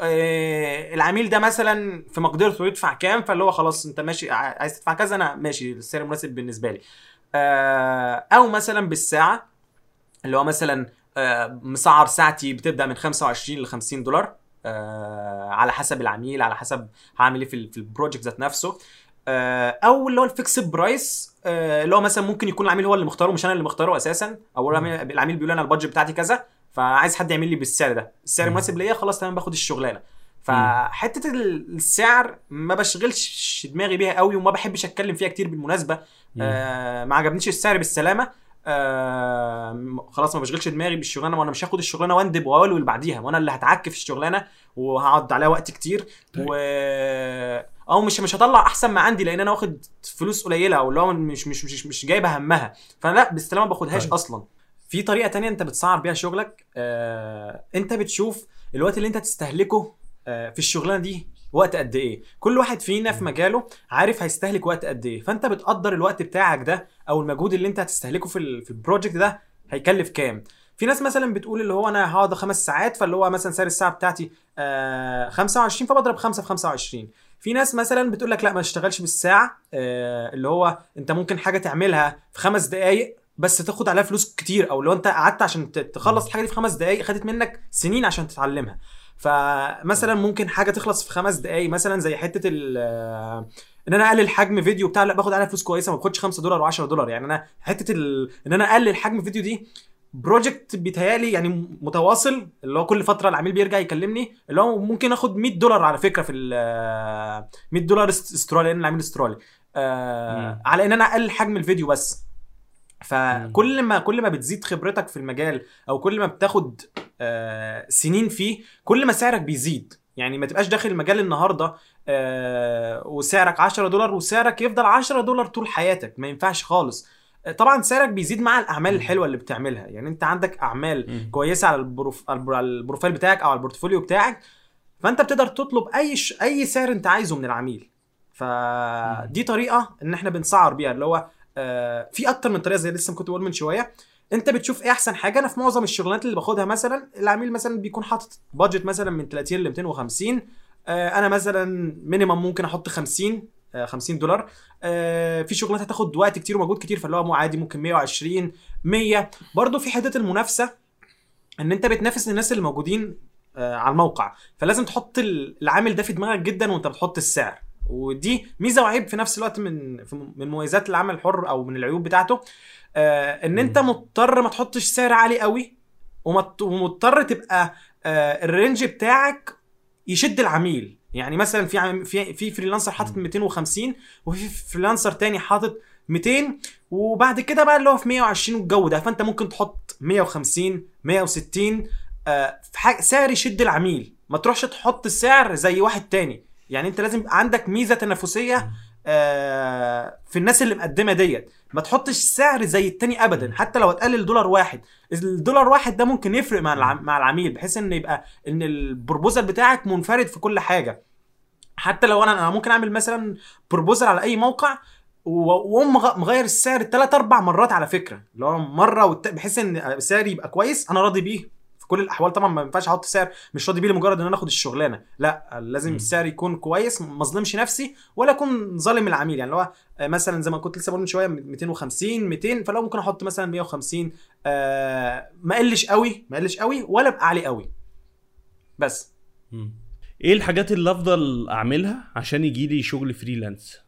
آه العميل ده مثلا في مقدرته يدفع كام فاللي هو خلاص انت ماشي ع- عايز تدفع كذا انا ماشي السعر المناسب بالنسبه لي آه او مثلا بالساعه اللي هو مثلا آه، مسعر ساعتي بتبدا من 25 ل 50 دولار آه، على حسب العميل على حسب هعمل ايه في ال- في البروجكت ذات نفسه آه، او اللي هو الفيكسد برايس اللي هو مثلا ممكن يكون العميل هو اللي مختاره مش انا اللي مختاره اساسا او العميل العميل بيقول انا البادجت بتاعتي كذا فعايز حد يعمل لي بالسعر ده السعر مم. المناسب ليا خلاص تمام باخد الشغلانه فحته ال- السعر ما بشغلش دماغي بيها قوي وما بحبش اتكلم فيها كتير بالمناسبه آه ما عجبنيش السعر بالسلامه آه م- خلاص ما بشغلش دماغي بالشغلانه وانا مش هاخد الشغلانه واندب واولول بعديها وانا اللي هتعك في الشغلانه وهقعد عليها وقت كتير طيب. و او مش مش هطلع احسن ما عندي لان انا واخد فلوس قليله او اللي هو مش مش مش مش جايبه همها فلا بالسلامه ما باخدهاش طيب. اصلا في طريقه تانية انت بتسعر بيها شغلك آه انت بتشوف الوقت اللي انت تستهلكه آه في الشغلانه دي وقت قد ايه كل واحد فينا في مجاله عارف هيستهلك وقت قد ايه فانت بتقدر الوقت بتاعك ده او المجهود اللي انت هتستهلكه في ال- في البروجكت ده هيكلف كام في ناس مثلا بتقول اللي هو انا هقعد خمس ساعات فاللي هو مثلا سعر الساعه بتاعتي آه 25 فبضرب 5 في 25 في ناس مثلا بتقول لك لا ما تشتغلش بالساعه آه اللي هو انت ممكن حاجه تعملها في خمس دقائق بس تاخد عليها فلوس كتير او لو انت قعدت عشان ت- تخلص الحاجه دي في خمس دقائق خدت منك سنين عشان تتعلمها فمثلا ممكن حاجه تخلص في خمس دقائق مثلا زي حته ال آه، ان انا اقلل حجم فيديو بتاع لا باخد عليها فلوس كويسه ما باخدش 5 دولار و10 دولار يعني انا حته ال... ان انا اقلل حجم فيديو دي بروجكت بيتهيالي يعني متواصل اللي هو كل فتره العميل بيرجع يكلمني اللي هو ممكن اخد 100 دولار على فكره في ال 100 دولار است- استرالي لان العميل استرالي آه مم. على ان انا اقلل حجم الفيديو بس فكل ما كل ما بتزيد خبرتك في المجال او كل ما بتاخد آه سنين فيه كل ما سعرك بيزيد يعني ما تبقاش داخل المجال النهارده آه وسعرك 10 دولار وسعرك يفضل 10 دولار طول حياتك ما ينفعش خالص آه، طبعا سعرك بيزيد مع الاعمال الحلوه اللي بتعملها يعني انت عندك اعمال مم. كويسه على البروف... على البر- على البروفايل بتاعك او على البورتفوليو بتاعك فانت بتقدر تطلب اي ش... اي سعر انت عايزه من العميل فدي طريقه ان احنا بنسعر بيها اللي هو آه في اكتر من طريقه زي لسه كنت بقول من شويه انت بتشوف ايه احسن حاجه انا في معظم الشغلانات اللي باخدها مثلا العميل مثلا بيكون حاطط بادجت مثلا من 30 ل 250 آه انا مثلا مينيمم ممكن احط 50 آه 50 دولار آه في شغلات هتاخد وقت كتير ومجهود كتير فاللي هو مو عادي ممكن 120 100 برضه في حته المنافسه ان انت بتنافس الناس اللي موجودين آه على الموقع فلازم تحط ال- العامل ده في دماغك جدا وانت بتحط السعر ودي ميزه وعيب في نفس الوقت من في- من مميزات العمل الحر او من العيوب بتاعته آه ان انت مضطر ما تحطش سعر عالي قوي ومط- ومضطر تبقى آه الرينج بتاعك يشد العميل يعني مثلا في عم في في فريلانسر حاطط 250 وفي فريلانسر تاني حاطط 200 وبعد كده بقى اللي هو في 120 والجو ده فانت ممكن تحط 150 160 آه في حاجة سعر يشد العميل ما تروحش تحط السعر زي واحد تاني يعني انت لازم يبقى عندك ميزه تنافسيه آه في الناس اللي مقدمه ديت ما تحطش سعر زي التاني ابدا حتى لو هتقلل دولار واحد الدولار واحد ده ممكن يفرق مع العم... مع العميل بحيث ان يبقى ان البروبوزال بتاعك منفرد في كل حاجه حتى لو انا انا ممكن اعمل مثلا بروبوزال على اي موقع و- واقوم مغ- مغير السعر ثلاث اربع مرات على فكره اللي هو مره والت... بحيث ان سعري يبقى كويس انا راضي بيه في كل الاحوال طبعا ما ينفعش احط سعر مش راضي بيه لمجرد ان انا اخد الشغلانه لا لازم مم. السعر يكون كويس ما اظلمش نفسي ولا اكون ظالم العميل يعني اللي هو آه، مثلا زي ما كنت لسه بقول من شويه 250 200 فلو ممكن احط مثلا 150 آه ما قلش قوي ما قلش قوي ولا ابقى عالي قوي بس مم. ايه الحاجات اللي افضل اعملها عشان يجي لي شغل فريلانس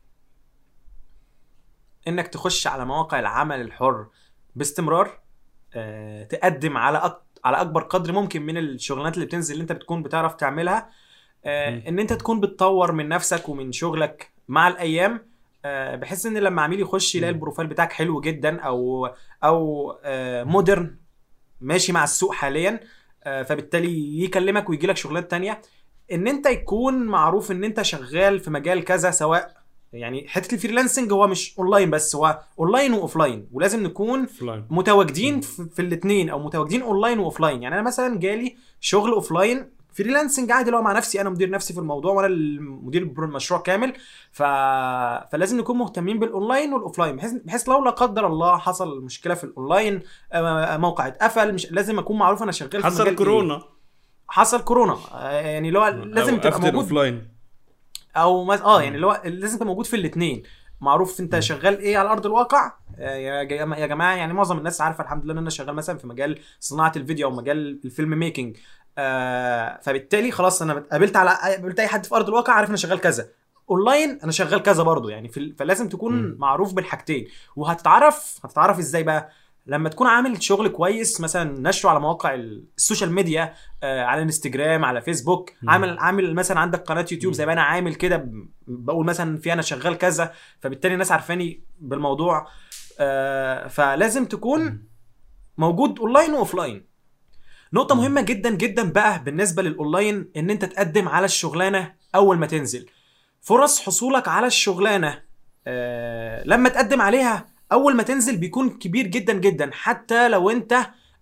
انك تخش على مواقع العمل الحر باستمرار آه، تقدم على أك... على اكبر قدر ممكن من الشغلانات اللي بتنزل اللي انت بتكون بتعرف تعملها آه، مم. ان انت تكون بتطور من نفسك ومن شغلك مع الايام آه، بحيث ان لما عميل يخش يلاقي مم. البروفايل بتاعك حلو جدا او او مودرن ماشي مع السوق حاليا آه، فبالتالي يكلمك ويجي لك شغلات تانية ان انت يكون معروف ان انت شغال في مجال كذا سواء يعني حته الفريلانسنج هو مش اونلاين بس هو اونلاين واوفلاين ولازم نكون فلاين متواجدين في, في الاثنين او متواجدين اونلاين واوفلاين يعني انا مثلا جالي شغل اوفلاين فريلانسنج عادي اللي هو مع نفسي انا مدير نفسي في الموضوع وانا المدير برو- المشروع كامل ف... فلازم نكون مهتمين بالاونلاين والاوفلاين بحيث بحيث لو لا قدر الله حصل مشكله في الاونلاين آه، موقع اتقفل مش لازم اكون معروف انا شغال في مجال حصل إيه. كورونا حصل كورونا آه، يعني اللي هو لازم تبقى موجود اوفلاين او مز... اه يعني اللي هو لازم تبقى موجود في الاثنين معروف انت مم. شغال ايه على ارض الواقع آه، يا جماعه يا جماعه يعني معظم الناس عارفه الحمد لله ان انا شغال مثلا في مجال صناعه الفيديو او مجال الفيلم ميكنج آه فبالتالي خلاص انا قابلت على قابلت اي حد في ارض الواقع عارف انا شغال كذا اونلاين انا شغال كذا برضو يعني في ال- فلازم تكون مم. معروف بالحاجتين وهتتعرف هتتعرف ازاي بقى لما تكون عامل شغل كويس مثلا نشره على مواقع ال- السوشيال ميديا آه على انستجرام على فيسبوك مم. عامل عامل مثلا عندك قناه يوتيوب مم. زي ما انا عامل كده ب- بقول مثلا في انا شغال كذا فبالتالي الناس عارفاني بالموضوع آه فلازم تكون موجود اونلاين واوفلاين نقطة مم. مهمة جدا جدا بقى بالنسبة للاونلاين ان انت تقدم على الشغلانة اول ما تنزل فرص حصولك على الشغلانة آه لما تقدم عليها اول ما تنزل بيكون كبير جدا جدا حتى لو انت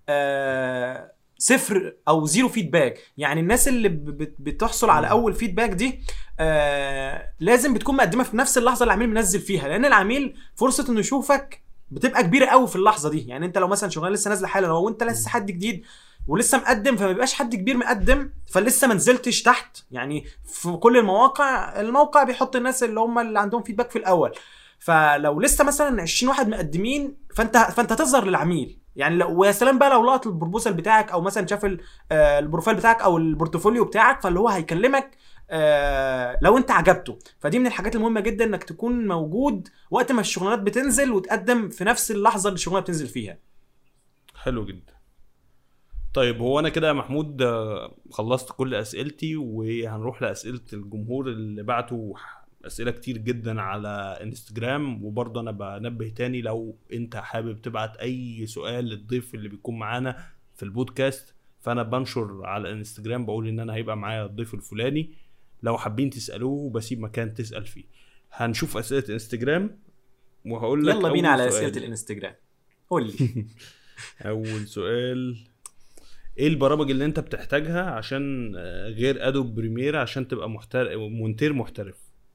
آه صفر او زيرو فيدباك يعني الناس اللي ب- بت- بتحصل على مم. اول فيدباك دي آه لازم بتكون مقدمه في نفس اللحظه اللي العميل منزل فيها لان العميل فرصه انه يشوفك بتبقى كبيره قوي في اللحظه دي يعني انت لو مثلا شغلانه لسه نازله حالا لو انت لسه حد جديد ولسه مقدم فما بيبقاش حد كبير مقدم فلسه ما نزلتش تحت يعني في كل المواقع الموقع بيحط الناس اللي هم اللي عندهم فيدباك في الاول فلو لسه مثلا 20 واحد مقدمين فانت فانت هتظهر للعميل يعني لو ويا سلام بقى لو لقط البروبوزال بتاعك او مثلا شاف ال- آه، البروفايل بتاعك او البورتفوليو بتاعك فاللي هو هيكلمك آه، لو انت عجبته فدي من الحاجات المهمه جدا انك تكون موجود وقت ما الشغلانات بتنزل وتقدم في نفس اللحظه اللي الشغلانه بتنزل فيها حلو جدا طيب هو انا كده يا محمود آه، خلصت كل اسئلتي وهنروح لاسئله الجمهور اللي بعتوا اسئله كتير جدا على انستجرام وبرضه انا بنبه تاني لو انت حابب تبعت اي سؤال للضيف اللي بيكون معانا في البودكاست فانا بنشر على الانستجرام بقول ان انا هيبقى معايا الضيف الفلاني لو حابين تسالوه بسيب مكان تسال فيه هنشوف اسئله انستجرام وهقول لك يلا بينا أول على سؤال. اسئله الانستجرام قول لي اول سؤال ايه البرامج اللي انت بتحتاجها عشان آه، غير ادوب بريمير عشان تبقى محترف مونتير محترف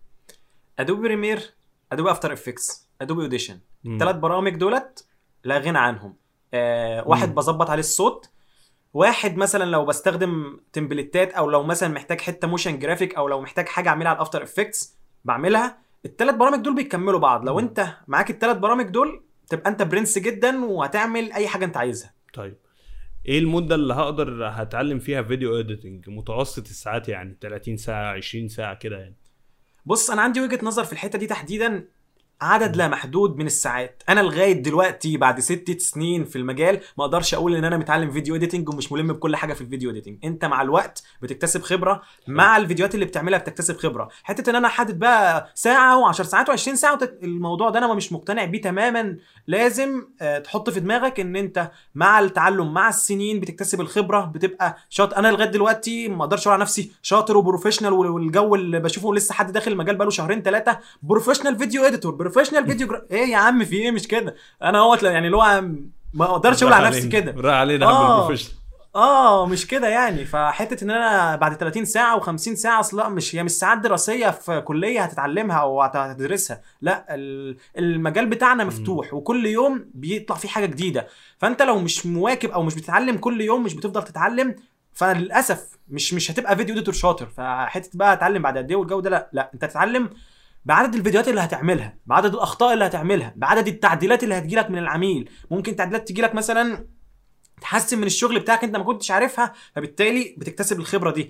ادوبي بريمير ادوبي افتر افكتس ادوبي اوديشن مم. الثلاث برامج دولت لا غنى عنهم آه واحد مم. بظبط عليه الصوت واحد مثلا لو بستخدم تمبلتات او لو مثلا محتاج حته موشن جرافيك او لو محتاج حاجه اعملها على الافتر افكتس بعملها الثلاث برامج دول بيكملوا بعض لو مم. انت معاك الثلاث برامج دول تبقى انت برنس جدا وهتعمل اي حاجه انت عايزها طيب ايه المده اللي هقدر هتعلم فيها فيديو اديتنج متوسط الساعات يعني 30 ساعه 20 ساعه كده يعني بص انا عندي وجهه نظر في الحته دي تحديدا عدد لا محدود من الساعات انا لغايه دلوقتي بعد ست سنين في المجال ما اقدرش اقول ان انا متعلم فيديو اديتنج ومش ملم بكل حاجه في الفيديو اديتنج انت مع الوقت بتكتسب خبره مع الفيديوهات اللي بتعملها بتكتسب خبره حته ان انا احدد بقى ساعه و10 ساعات و20 ساعه وت... الموضوع ده انا مش مقتنع بيه تماما لازم آه، تحط في دماغك ان انت مع التعلم مع السنين بتكتسب الخبره بتبقى شاطر انا لغايه دلوقتي ما اقدرش اقول على نفسي شاطر وبروفيشنال والجو اللي بشوفه لسه حد داخل المجال بقاله شهرين ثلاثه بروفيشنال فيديو اديتور بروفيشنال فيديو جرا... ايه يا عم في ايه مش كده انا اهوت يعني اللي هو ما اقدرش اقول على نفسي كده راح علينا آه. هم البروفيشنال اه مش كده يعني فحته ان انا بعد 30 ساعه و50 ساعه اصل لا مش هي مش ساعات دراسيه في كليه هتتعلمها او هت- هتدرسها لا ال- المجال بتاعنا مفتوح وكل يوم بيطلع فيه حاجه جديده فانت لو مش مواكب او مش بتتعلم كل يوم مش بتفضل تتعلم فللاسف مش مش هتبقى فيديو اديتور شاطر فحته بقى اتعلم بعد قد ايه والجو ده لا لا انت تتعلم بعدد الفيديوهات اللي هتعملها بعدد الاخطاء اللي هتعملها بعدد التعديلات اللي هتجيلك من العميل ممكن تعديلات تجيلك مثلا تحسن من الشغل بتاعك انت ما كنتش عارفها فبالتالي بتكتسب الخبره دي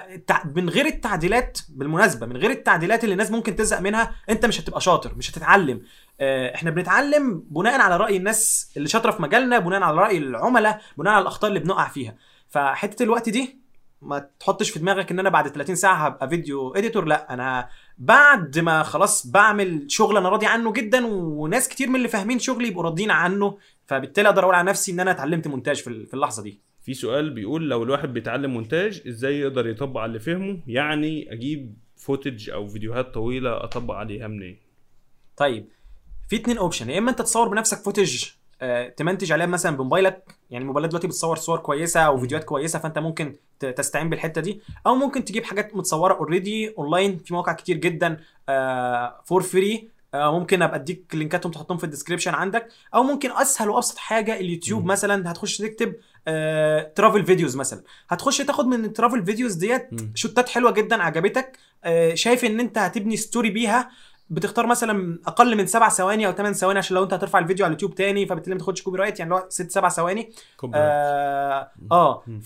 فمن غير التعديلات بالمناسبه من غير التعديلات اللي الناس ممكن تزهق منها انت مش هتبقى شاطر مش هتتعلم آه، احنا بنتعلم بناء على راي الناس اللي شاطره في مجالنا بناء على راي العملاء بناء على الاخطاء اللي بنقع فيها فحته الوقت دي ما تحطش في دماغك ان انا بعد 30 ساعه هبقى فيديو اديتور لا انا بعد ما خلاص بعمل شغل انا راضي عنه جدا وناس كتير من اللي فاهمين شغلي يبقوا راضيين عنه فبالتالي اقدر اقول على نفسي ان انا اتعلمت مونتاج في في اللحظه دي في سؤال بيقول لو الواحد بيتعلم مونتاج ازاي يقدر يطبق على اللي فهمه يعني اجيب فوتج او فيديوهات طويله اطبق عليها منين طيب في اتنين اوبشن يا اما انت تصور بنفسك فوتج آه، تمنتج عليها مثلا بموبايلك يعني الموبايلات دلوقتي بتصور صور كويسه او فيديوهات كويسه فانت ممكن ت- تستعين بالحته دي او ممكن تجيب حاجات متصوره اوريدي اونلاين في مواقع كتير جدا فور فري ممكن ابقى اديك لينكاتهم تحطهم في الديسكربشن عندك او ممكن اسهل وابسط حاجه اليوتيوب مم. مثلا هتخش تكتب ترافل فيديوز مثلا هتخش تاخد من الترافل فيديوز ديت مم. شوتات حلوه جدا عجبتك آه، شايف ان انت هتبني ستوري بيها بتختار مثلا اقل من سبع ثواني او ثمان ثواني عشان لو انت هترفع الفيديو على اليوتيوب تاني فبالتالي ما تاخدش كوبي رايت يعني لو ست سبع ثواني اه, آه مم. ف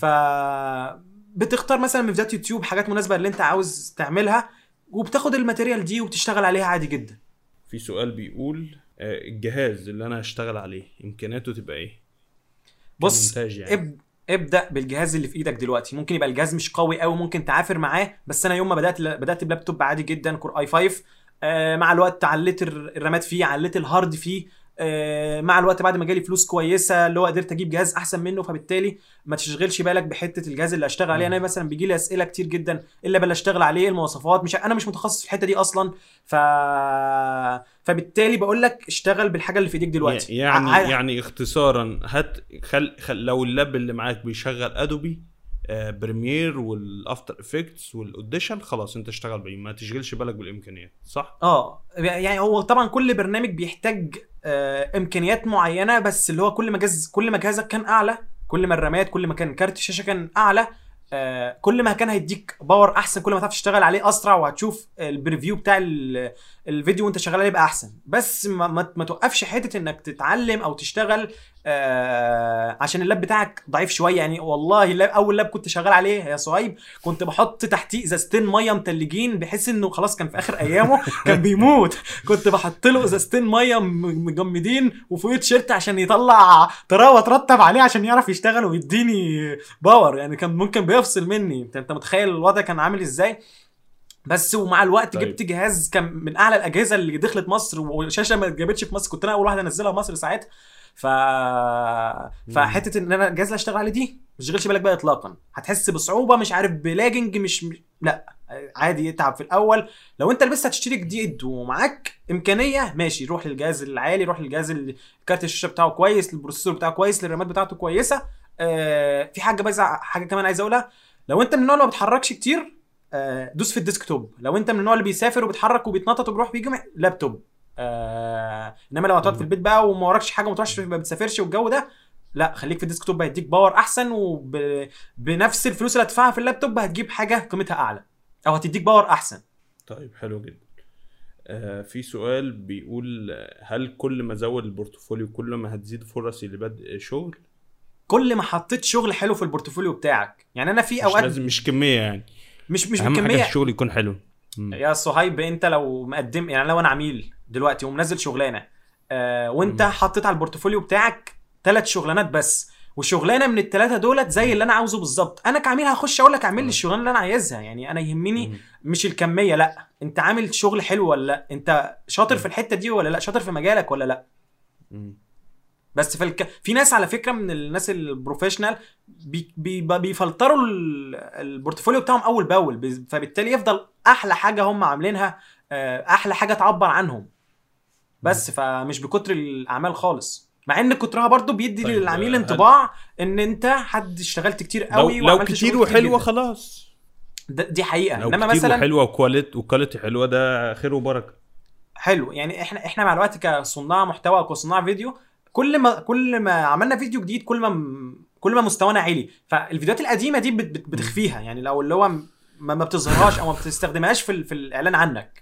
بتختار مثلا من فيديوهات يوتيوب حاجات مناسبه اللي انت عاوز تعملها وبتاخد الماتيريال دي وبتشتغل عليها عادي جدا في سؤال بيقول آه، الجهاز اللي انا هشتغل عليه امكانياته تبقى ايه بص كمونتاج يعني. اب... ابدا بالجهاز اللي في ايدك دلوقتي ممكن يبقى الجهاز مش قوي قوي ممكن تعافر معاه بس انا يوم ما بدات بدات بلابتوب عادي جدا كور اي 5 آه مع الوقت عليت الر- الرامات فيه عليت الهارد فيه آه مع الوقت بعد ما جالي فلوس كويسه اللي هو قدرت اجيب جهاز احسن منه فبالتالي ما تشغلش بالك بحته الجهاز اللي هشتغل عليه انا مثلا بيجي لي اسئله كتير جدا الا بل اشتغل عليه المواصفات مش انا مش متخصص في الحته دي اصلا ف فبالتالي بقول لك اشتغل بالحاجه اللي في ايديك دلوقتي يعني ع- يعني اختصارا هات خل, خل لو اللاب اللي معاك بيشغل ادوبي آه بريمير والافتر افكتس والاوديشن خلاص انت اشتغل بيه ما تشغلش بالك بالامكانيات صح اه يعني هو طبعا كل برنامج بيحتاج آه امكانيات معينه بس اللي هو كل ما جهاز كل ما جهازك كان اعلى كل ما الرامات كل ما كان كارت الشاشه كان اعلى آه كل ما كان هيديك باور احسن كل ما تعرف تشتغل عليه اسرع وهتشوف البريفيو بتاع ال- الفيديو وانت شغال عليه يبقى احسن بس ما, ما, ما توقفش حته انك تتعلم او تشتغل آه عشان اللاب بتاعك ضعيف شويه يعني والله اللاب اول لاب كنت شغال عليه يا صهيب كنت بحط تحتيه ازازتين ميه متلجين بحيث انه خلاص كان في اخر ايامه كان بيموت كنت بحط له ازازتين ميه م- مجمدين وفوقيه تيشيرت عشان يطلع طراوه ترتب عليه عشان يعرف يشتغل ويديني باور يعني كان ممكن بيفصل مني انت انت متخيل الوضع كان عامل ازاي بس ومع الوقت طيب. طيب. جبت جهاز كان من اعلى الاجهزه اللي دخلت مصر وشاشه ما اتجابتش في مصر كنت انا اول واحد انزلها مصر ساعتها ف فحته ان انا الجهاز اللي اشتغل عليه دي ما تشغلش بالك بقى اطلاقا هتحس بصعوبه مش عارف بلاجنج مش مش- لا عادي اتعب في الاول لو انت لسه هتشتري جديد ومعاك امكانيه ماشي روح للجهاز العالي روح للجهاز اللي كارت الشاشه بتاعه كويس البروسيسور بتاعه كويس الرامات بتاعته كويسه آه في حاجه بس حاجه كمان عايز اقولها لو انت من النوع اللي ما بتحركش كتير آه دوس في الديسكتوب لو انت من النوع اللي بيسافر وبيتحرك وبيتنطط وبيروح بيجي مع- لابتوب آه انما لو هتقعد في البيت بقى وما وراكش حاجه وما تروحش ما بتسافرش والجو ده لا خليك في الديسكتوب هيديك باور احسن وبنفس الفلوس اللي هتدفعها في اللابتوب هتجيب حاجه قيمتها اعلى او هتديك باور احسن طيب حلو جدا آه في سؤال بيقول آه، هل كل ما زود البورتفوليو كل ما هتزيد فرصي لبدء شغل كل ما حطيت شغل حلو في البورتفوليو بتاعك يعني انا في مش اوقات لازم مش كميه يعني مش مش اهم حاجه بكميه الشغل يكون حلو مم. يا صهيب انت لو مقدم يعني لو انا عميل دلوقتي ومنزل شغلانه آه وانت مم. حطيت على البورتفوليو بتاعك ثلاث شغلانات بس وشغلانه من الثلاثه دولت زي اللي انا عاوزه بالظبط انا كعميل هخش اقول لك اعمل لي مم. الشغلانه اللي انا عايزها يعني انا يهمني مم. مش الكميه لا انت عامل شغل حلو ولا لا انت شاطر مم. في الحته دي ولا لا شاطر في مجالك ولا لا مم. بس في الك... في ناس على فكره من الناس البروفيشنال بي... بي... بيفلتروا ال- البورتفوليو بتاعهم اول باول بي- فبالتالي يفضل احلى حاجه هم عاملينها آه، احلى حاجه تعبر عنهم بس فمش بكتر الاعمال خالص مع ان كترها برضو بيدي طيب، للعميل هل- انطباع ان انت حد اشتغلت كتير لو قوي لو وعملت كتير شغل وحلوه جداً. خلاص ده- دي حقيقه لو انما كتير مثلا وحلوه وكواليتي وكواليتي حلوه ده خير وبركه حلو يعني احنا احنا مع الوقت كصناع محتوى او كصناع فيديو كل ما كل ما عملنا فيديو جديد كل ما م- كل ما مستوانا عالي فالفيديوهات القديمه دي بت- بت- بتخفيها يعني لو اللي هو م- ما, ما بتظهرهاش او ما بتستخدمهاش في ال- في الاعلان عنك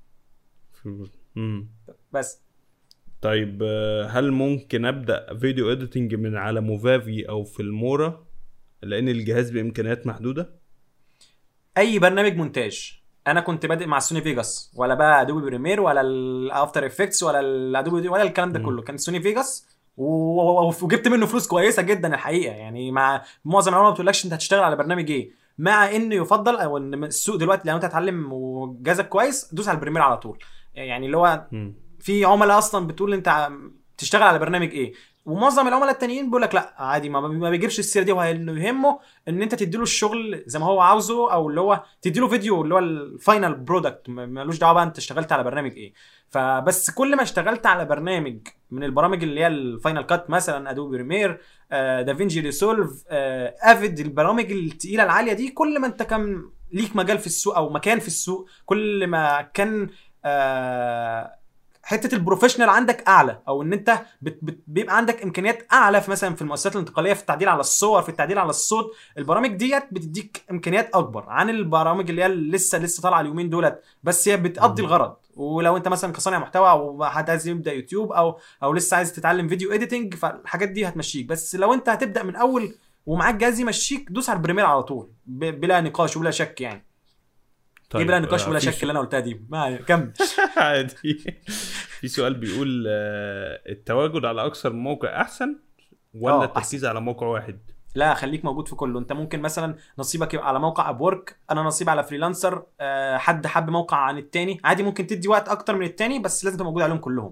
مم. بس طيب آه، هل ممكن ابدا فيديو اديتنج من على موفافي او فيلمورا لان الجهاز بامكانيات محدوده اي برنامج مونتاج انا كنت بادئ مع سوني فيجاس ولا بقى ادوبي بريمير ولا الافتر افكتس ولا الادوبي ولا الكلام ده مم. كله كان سوني فيجاس و- و- وجبت منه فلوس كويسه جدا الحقيقه يعني مع معظم العلماء ما بتقولكش انت هتشتغل على برنامج ايه مع انه يفضل او ان السوق دلوقتي لو انت هتتعلم وجهازك كويس دوس على البريمير على طول يعني اللي هو مم. في عملاء اصلا بتقول انت عم- تشتغل على برنامج ايه ومعظم العملاء التانيين بيقول لك لا عادي ما, ما بيجيبش السيره دي وانه يهمه ان انت تديله الشغل زي ما هو عاوزه او اللي هو تديله فيديو اللي هو الفاينل برودكت ملوش دعوه بقى انت اشتغلت على برنامج ايه فبس كل ما اشتغلت على برنامج من البرامج اللي هي الفاينل كات مثلا ادوبي بريمير آه دافينجي ريسولف آه افيد البرامج التقيله العاليه دي كل ما انت كان ليك مجال في السوق او مكان في السوق كل ما كان آه حته البروفيشنال عندك اعلى او ان انت بت بت بيبقى عندك امكانيات اعلى في مثلا في المؤسسات الانتقاليه في التعديل على الصور في التعديل على الصوت البرامج ديت بتديك امكانيات اكبر عن البرامج اللي هي لسه لسه طالعه اليومين دولت بس هي بتقضي مم. الغرض ولو انت مثلا كصانع محتوى او حد عايز يبدا يوتيوب او او لسه عايز تتعلم فيديو اديتنج فالحاجات دي هتمشيك بس لو انت هتبدا من اول ومعاك جهاز يمشيك دوس على البريمير على طول ب- بلا نقاش وبلا شك يعني طيب ايه بلا نقاش آه، ولا في شك اللي انا قلتها دي ما علينا. كمل عادي في سؤال بيقول آه، التواجد على اكثر من موقع احسن ولا آه، التركيز على موقع واحد لا خليك موجود في كله انت ممكن مثلا نصيبك يبقى على موقع اب ورك انا نصيب على فريلانسر أه حد حب موقع عن التاني عادي ممكن تدي وقت اكتر من التاني بس لازم تبقى موجود عليهم كلهم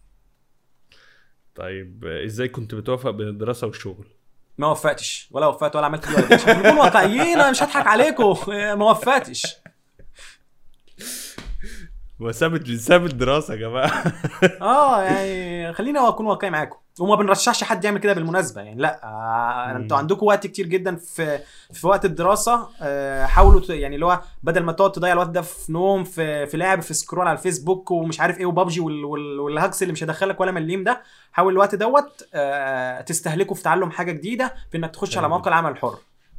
طيب آه، ازاي كنت بتوافق بين الدراسه والشغل ما وفقتش ولا وفقت ولا عملت ولا عشان نكون واقعيين انا مش هضحك عليكم ما وفقتش هو سابت ساب الدراسه يا جماعه اه يعني خلينا اكون واقعي معاكم وما بنرشحش حد يعمل كده بالمناسبه يعني لا آه مم. انتوا عندكم وقت كتير جدا في في وقت الدراسه آه حاولوا ت- يعني اللي هو بدل ما تقعد تضيع الوقت ده في نوم في في لعب في سكرول على الفيسبوك ومش عارف ايه وبابجي وال وال والهجس اللي مش هيدخلك ولا مليم ده حاول الوقت دوت آه تستهلكه في تعلم حاجه جديده في انك تخش على أيوة. موقع العمل الحر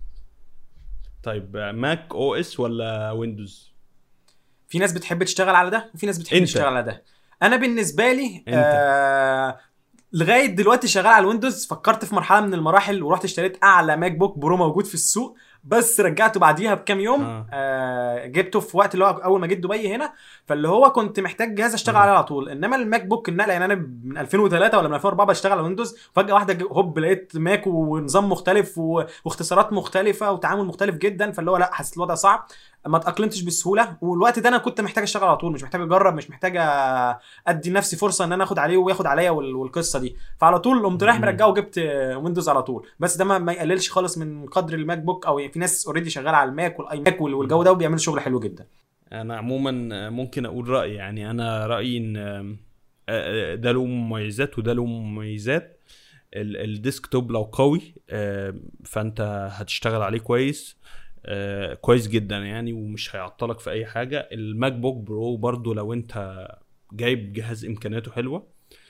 طيب آه، ماك او اس ولا ويندوز في ناس بتحب تشتغل على ده وفي ناس بتحب أنت. تشتغل على ده انا بالنسبه لي أنت. آه لغايه دلوقتي شغال على الويندوز فكرت في مرحله من المراحل ورحت اشتريت اعلى ماك بوك برو موجود في السوق بس رجعته بعديها بكام يوم آه. آه. آه جبته في وقت اللي هو اول ما جيت دبي هنا فاللي هو كنت محتاج جهاز اشتغل آه. عليه على طول انما الماك بوك النقله يعني انا من 2003 ولا من 2004 بشتغل على ويندوز فجاه واحده ج- هوب لقيت ماك ونظام مختلف و... واختصارات مختلفه وتعامل مختلف جدا فاللي هو لا حسيت الوضع صعب ما اتاقلمتش بسهوله والوقت ده انا كنت محتاج اشتغل على طول مش محتاج اجرب مش محتاج أ- ادي لنفسي فرصه ان انا اخد عليه وياخد عليا وال- والقصه دي فعلى طول قمت رايح مم. مرجعه وجبت ويندوز على طول بس ده ما, ما يقللش خالص من قدر الماك بوك او في ناس اوريدي شغاله على الماك والاي ماك وال- والجو ده وبيعملوا شغل حلو جدا انا عموما آه، ممكن اقول رايي يعني انا رايي ان آم، آه، آه، ده له مميزات وده له مميزات ال- الديسكتوب لو قوي آه، فانت هتشتغل عليه كويس آه، كويس جدا يعني ومش هيعطلك في اي حاجه الماك بوك برو برضو لو انت جايب جهاز امكانياته حلوه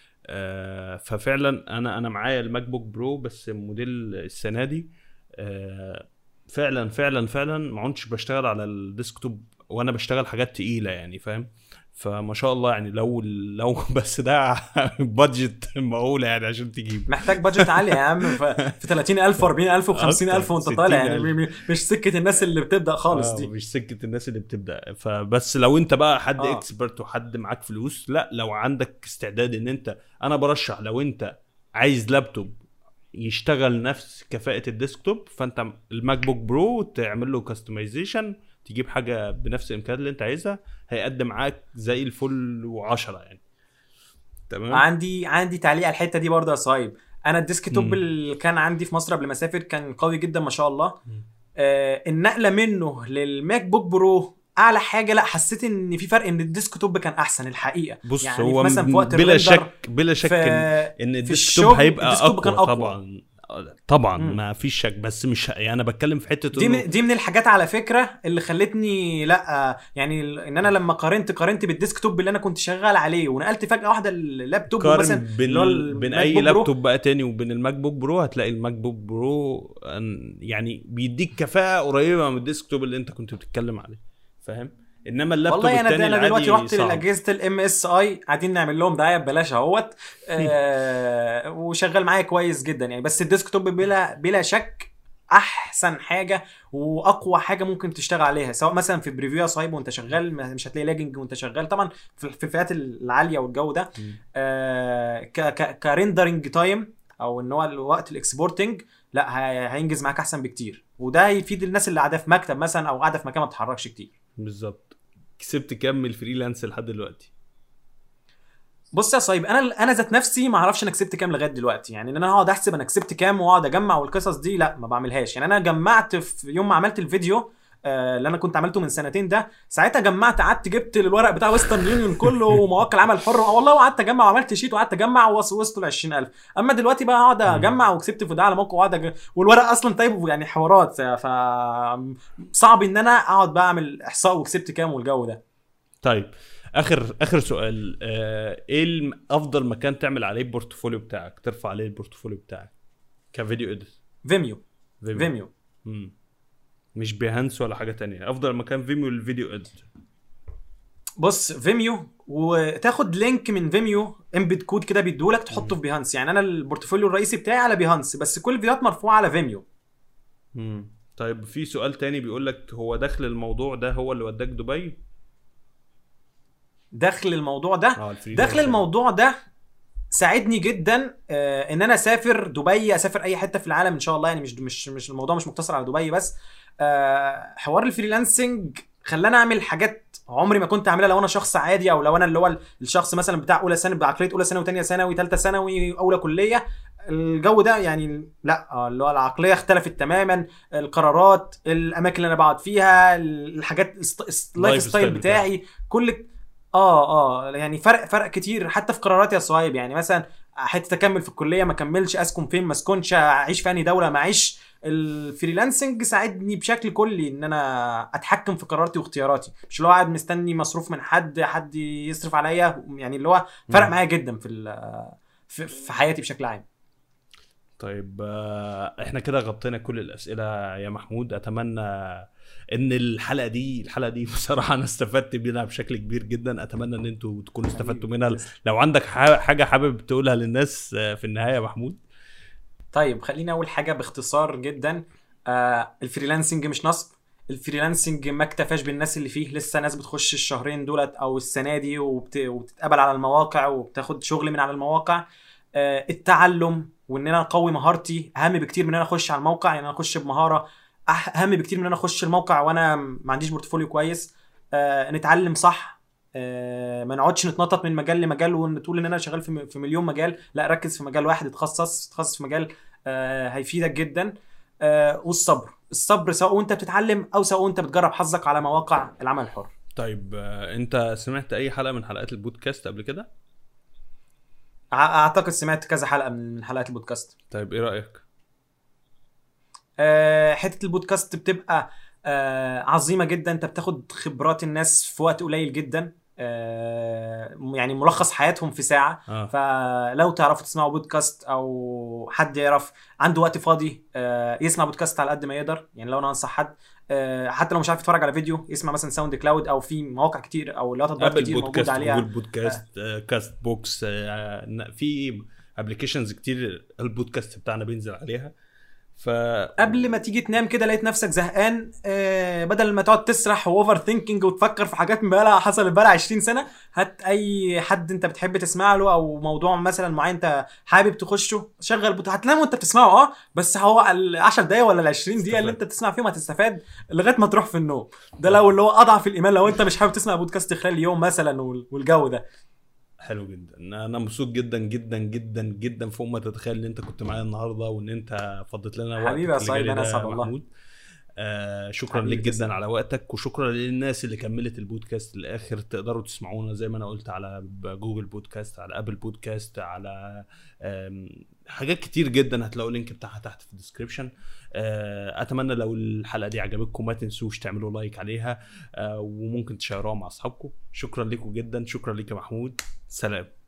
آه، ففعلا انا انا معايا الماك بوك برو بس موديل السنه دي آه، فعلا فعلا فعلا ما كنتش بشتغل على الديسكتوب وانا بشتغل حاجات تقيله يعني فاهم فما شاء الله يعني لو لو بس ده بادجت مقوله يعني عشان تجيب محتاج بادجت عالي يا عم ف- في 30000 و40000 و50000 أكتر، وانت طالع يعني 60,000. م- م- مش سكه الناس اللي بتبدا خالص آه، دي مش سكه الناس اللي بتبدا فبس لو انت بقى حد آه. اكسبرت وحد معاك فلوس لا لو عندك استعداد ان انت انا برشح لو انت عايز لابتوب يشتغل نفس كفاءه الديسكتوب فانت الماك بوك برو تعمل له كاستمايزيشن تجيب حاجه بنفس الامكانيات اللي انت عايزها هيقدم معاك زي الفل وعشرة يعني تمام عندي عندي تعليق على الحته دي برضه يا صايب انا الديسك توب مم. اللي كان عندي في مصر قبل ما اسافر كان قوي جدا ما شاء الله مم. آه النقله منه للماك بوك برو اعلى حاجه لا حسيت ان في فرق ان الديسك توب كان احسن الحقيقه بص يعني هو مثلا في وقت بلا الريندر شك بلا شك في ان في الديسكتوب الشغل هيبقى الديسكتوب اقوى, كان أقوى. طبعا طبعا مم. ما فيش شك بس مش يعني انا بتكلم في حته دي انه من دي من الحاجات على فكره اللي خلتني لا آه، يعني ال- ان انا لما قارنت قارنت بالديسك توب اللي انا كنت شغال عليه ونقلت فجاه واحده اللابتوب قارن مثلا بين اللي هو بين الماك اي بوك برو. لابتوب بقى تاني وبين الماك بوك برو هتلاقي الماك بوك برو أن- يعني بيديك كفاءه قريبه من الديسكتوب اللي انت كنت بتتكلم عليه فاهم انما اللابتوب والله انا التاني انا دلوقتي العادي رحت صعب. لاجهزه الام اس اي قاعدين نعمل لهم دعايه ببلاش اهوت آه وشغال معايا كويس جدا يعني بس الديسكتوب بلا بلا شك احسن حاجه واقوى حاجه ممكن تشتغل عليها سواء مثلا في بريفيو يا صاحبي وانت شغال ما- مش هتلاقي لاجنج وانت شغال طبعا في في الفئات العاليه والجو ده مم. آه ك ك كريندرنج تايم او ان هو وقت الاكسبورتنج لا هي- هينجز معاك احسن بكتير وده هيفيد الناس اللي قاعده في مكتب مثلا او قاعده في مكان ما بتتحركش كتير بالظبط كسبت كام من الفريلانس لحد دلوقتي بص يا صايب انا انا ذات نفسي ما اعرفش انا كسبت كام لغايه دلوقتي يعني ان انا هقعد احسب انا كسبت كام واقعد اجمع والقصص دي لا ما بعملهاش يعني انا جمعت في يوم ما عملت الفيديو آه، اللي انا كنت عملته من سنتين ده ساعتها جمعت قعدت جبت الورق بتاع ويسترن يونيون كله ومواقع العمل الحر آه والله وقعدت اجمع وعملت شيت وقعدت اجمع ووص- وصلوا ل 20000 اما دلوقتي بقى اقعد اجمع وكسبت في ده على موقع واقعد أج... والورق اصلا طيب يعني حوارات ف صعب ان انا اقعد بقى اعمل احصاء وكسبت كام والجو ده طيب اخر اخر سؤال آه ايه الم- افضل مكان تعمل عليه البورتفوليو بتاعك ترفع عليه البورتفوليو بتاعك كفيديو اديت فيميو فيميو مم. مش بيهانس ولا حاجه تانية افضل مكان فيميو للفيديو اديت بص فيميو وتاخد لينك من فيميو امبيد كود كده بيديهولك تحطه في بيهانس يعني انا البورتفوليو الرئيسي بتاعي على بيهانس بس كل الفيديوهات مرفوعه على فيميو مم. طيب في سؤال تاني بيقول لك هو دخل الموضوع ده هو اللي وداك دبي دخل الموضوع ده اه الفريلانسر. دخل الموضوع ده ساعدني جدا آه ان انا اسافر دبي اسافر اي حته في العالم ان شاء الله يعني مش مش مش الموضوع مش مقتصر على دبي بس آه حوار الفريلانسنج خلاني اعمل حاجات عمري ما كنت اعملها لو انا شخص عادي او لو انا اللي هو الشخص مثلا بتاع اولى ثانوي بعقليه اولى ثانوي وثانيه ثانوي ثالثه ثانوي اولى كليه الجو ده يعني لا آه، اللي هو العقليه اختلفت تماما القرارات الاماكن اللي انا بقعد فيها الحاجات اللايف style ستايل بتاعي كل اه اه يعني فرق فرق كتير حتى في قراراتي يا صهيب يعني مثلا حته اكمل في الكليه ما اكملش اسكن فين ما اسكنش اعيش في انهي دوله ما اعيش الفريلانسنج ساعدني بشكل كلي ان انا اتحكم في قراراتي واختياراتي مش اللي هو قاعد مستني مصروف من حد حد يصرف عليا يعني اللي هو فرق مم. معايا جدا في ال- في في حياتي بشكل عام طيب آه، احنا كده غطينا كل الاسئله يا محمود اتمنى ان الحلقه دي الحلقه دي بصراحه انا استفدت منها بشكل كبير جدا اتمنى ان انتوا تكونوا استفدتوا منها لو عندك ح- حاجه حابب تقولها للناس آه، في النهايه يا محمود طيب خلينا اول حاجه باختصار جدا آه الفريلانسنج مش نصب الفريلانسنج ما اكتفاش بالناس اللي فيه لسه ناس بتخش الشهرين دولت او السنه دي وبت... وبتتقبل على المواقع وبتاخد شغل من على المواقع آه التعلم وان انا اقوي مهارتي اهم بكتير من ان انا اخش على الموقع يعني انا اخش بمهاره أح- اهم بكتير من ان انا اخش الموقع وانا ما عنديش بورتفوليو كويس آه نتعلم صح آه ما نقعدش نتنطط من مجال لمجال ونقول ان انا شغال في م- في مليون مجال لا ركز في مجال واحد اتخصص اتخصص في مجال آه هيفيدك جدا آه والصبر الصبر سواء وانت بتتعلم او سواء وانت بتجرب حظك على مواقع العمل الحر طيب آه، انت سمعت اي حلقه من حلقات البودكاست قبل كده ع- اعتقد سمعت كذا حلقه من حلقات البودكاست طيب ايه رايك آه، حته البودكاست بتبقى آه، عظيمه جدا انت بتاخد خبرات الناس في وقت قليل جدا آه، يعني ملخص حياتهم في ساعه اه فلو تعرفوا تسمعوا بودكاست او حد يعرف عنده وقت فاضي آه، يسمع بودكاست على قد ما يقدر يعني لو انا انصح حد آه، حتى لو مش عارف يتفرج على فيديو يسمع مثلا ساوند كلاود او في مواقع كتير او لا تطبيقات ابل كتير موجود بودكاست عليها جوجل بودكاست آه. كاست بوكس آه، ن- في ابلكيشنز كتير البودكاست بتاعنا بينزل عليها ف قبل ما تيجي تنام كده لقيت نفسك زهقان آه بدل ما تقعد تسرح واوفر ثينكينج وتفكر في حاجات بقالها حصلت بقالها 20 سنه هات اي حد انت بتحب تسمع له او موضوع مثلا معين انت حابب تخشه شغل بوت... هتنام وانت بتسمعه اه بس هو ال 10 دقايق ولا ال 20 دقيقه اللي انت بتسمع فيهم هتستفاد لغايه ما تروح في النوم ده لو اللي هو اضعف الايمان لو انت مش حابب تسمع بودكاست خلال اليوم مثلا وال- والجو ده حلو جدا انا مبسوط جدا جدا جدا جدا فوق ما تتخيل ان انت كنت معايا النهارده وان انت فضيت لنا وقتك حبيبي يا اللي سعيد، جالي أنا ده أسعد يا والله. محمود. آه شكرا حبيبي لك جدا تسلم. على وقتك وشكرا للناس اللي كملت البودكاست للاخر تقدروا تسمعونا زي ما انا قلت على جوجل بودكاست على ابل بودكاست على آم، حاجات كتير جدا هتلاقوا اللينك بتاعها تحت في الديسكربشن آه اتمنى لو الحلقه دي عجبتكم ما تنسوش تعملوا لايك عليها آه وممكن تشيروها مع اصحابكم شكرا لكم جدا شكرا لك يا محمود سلام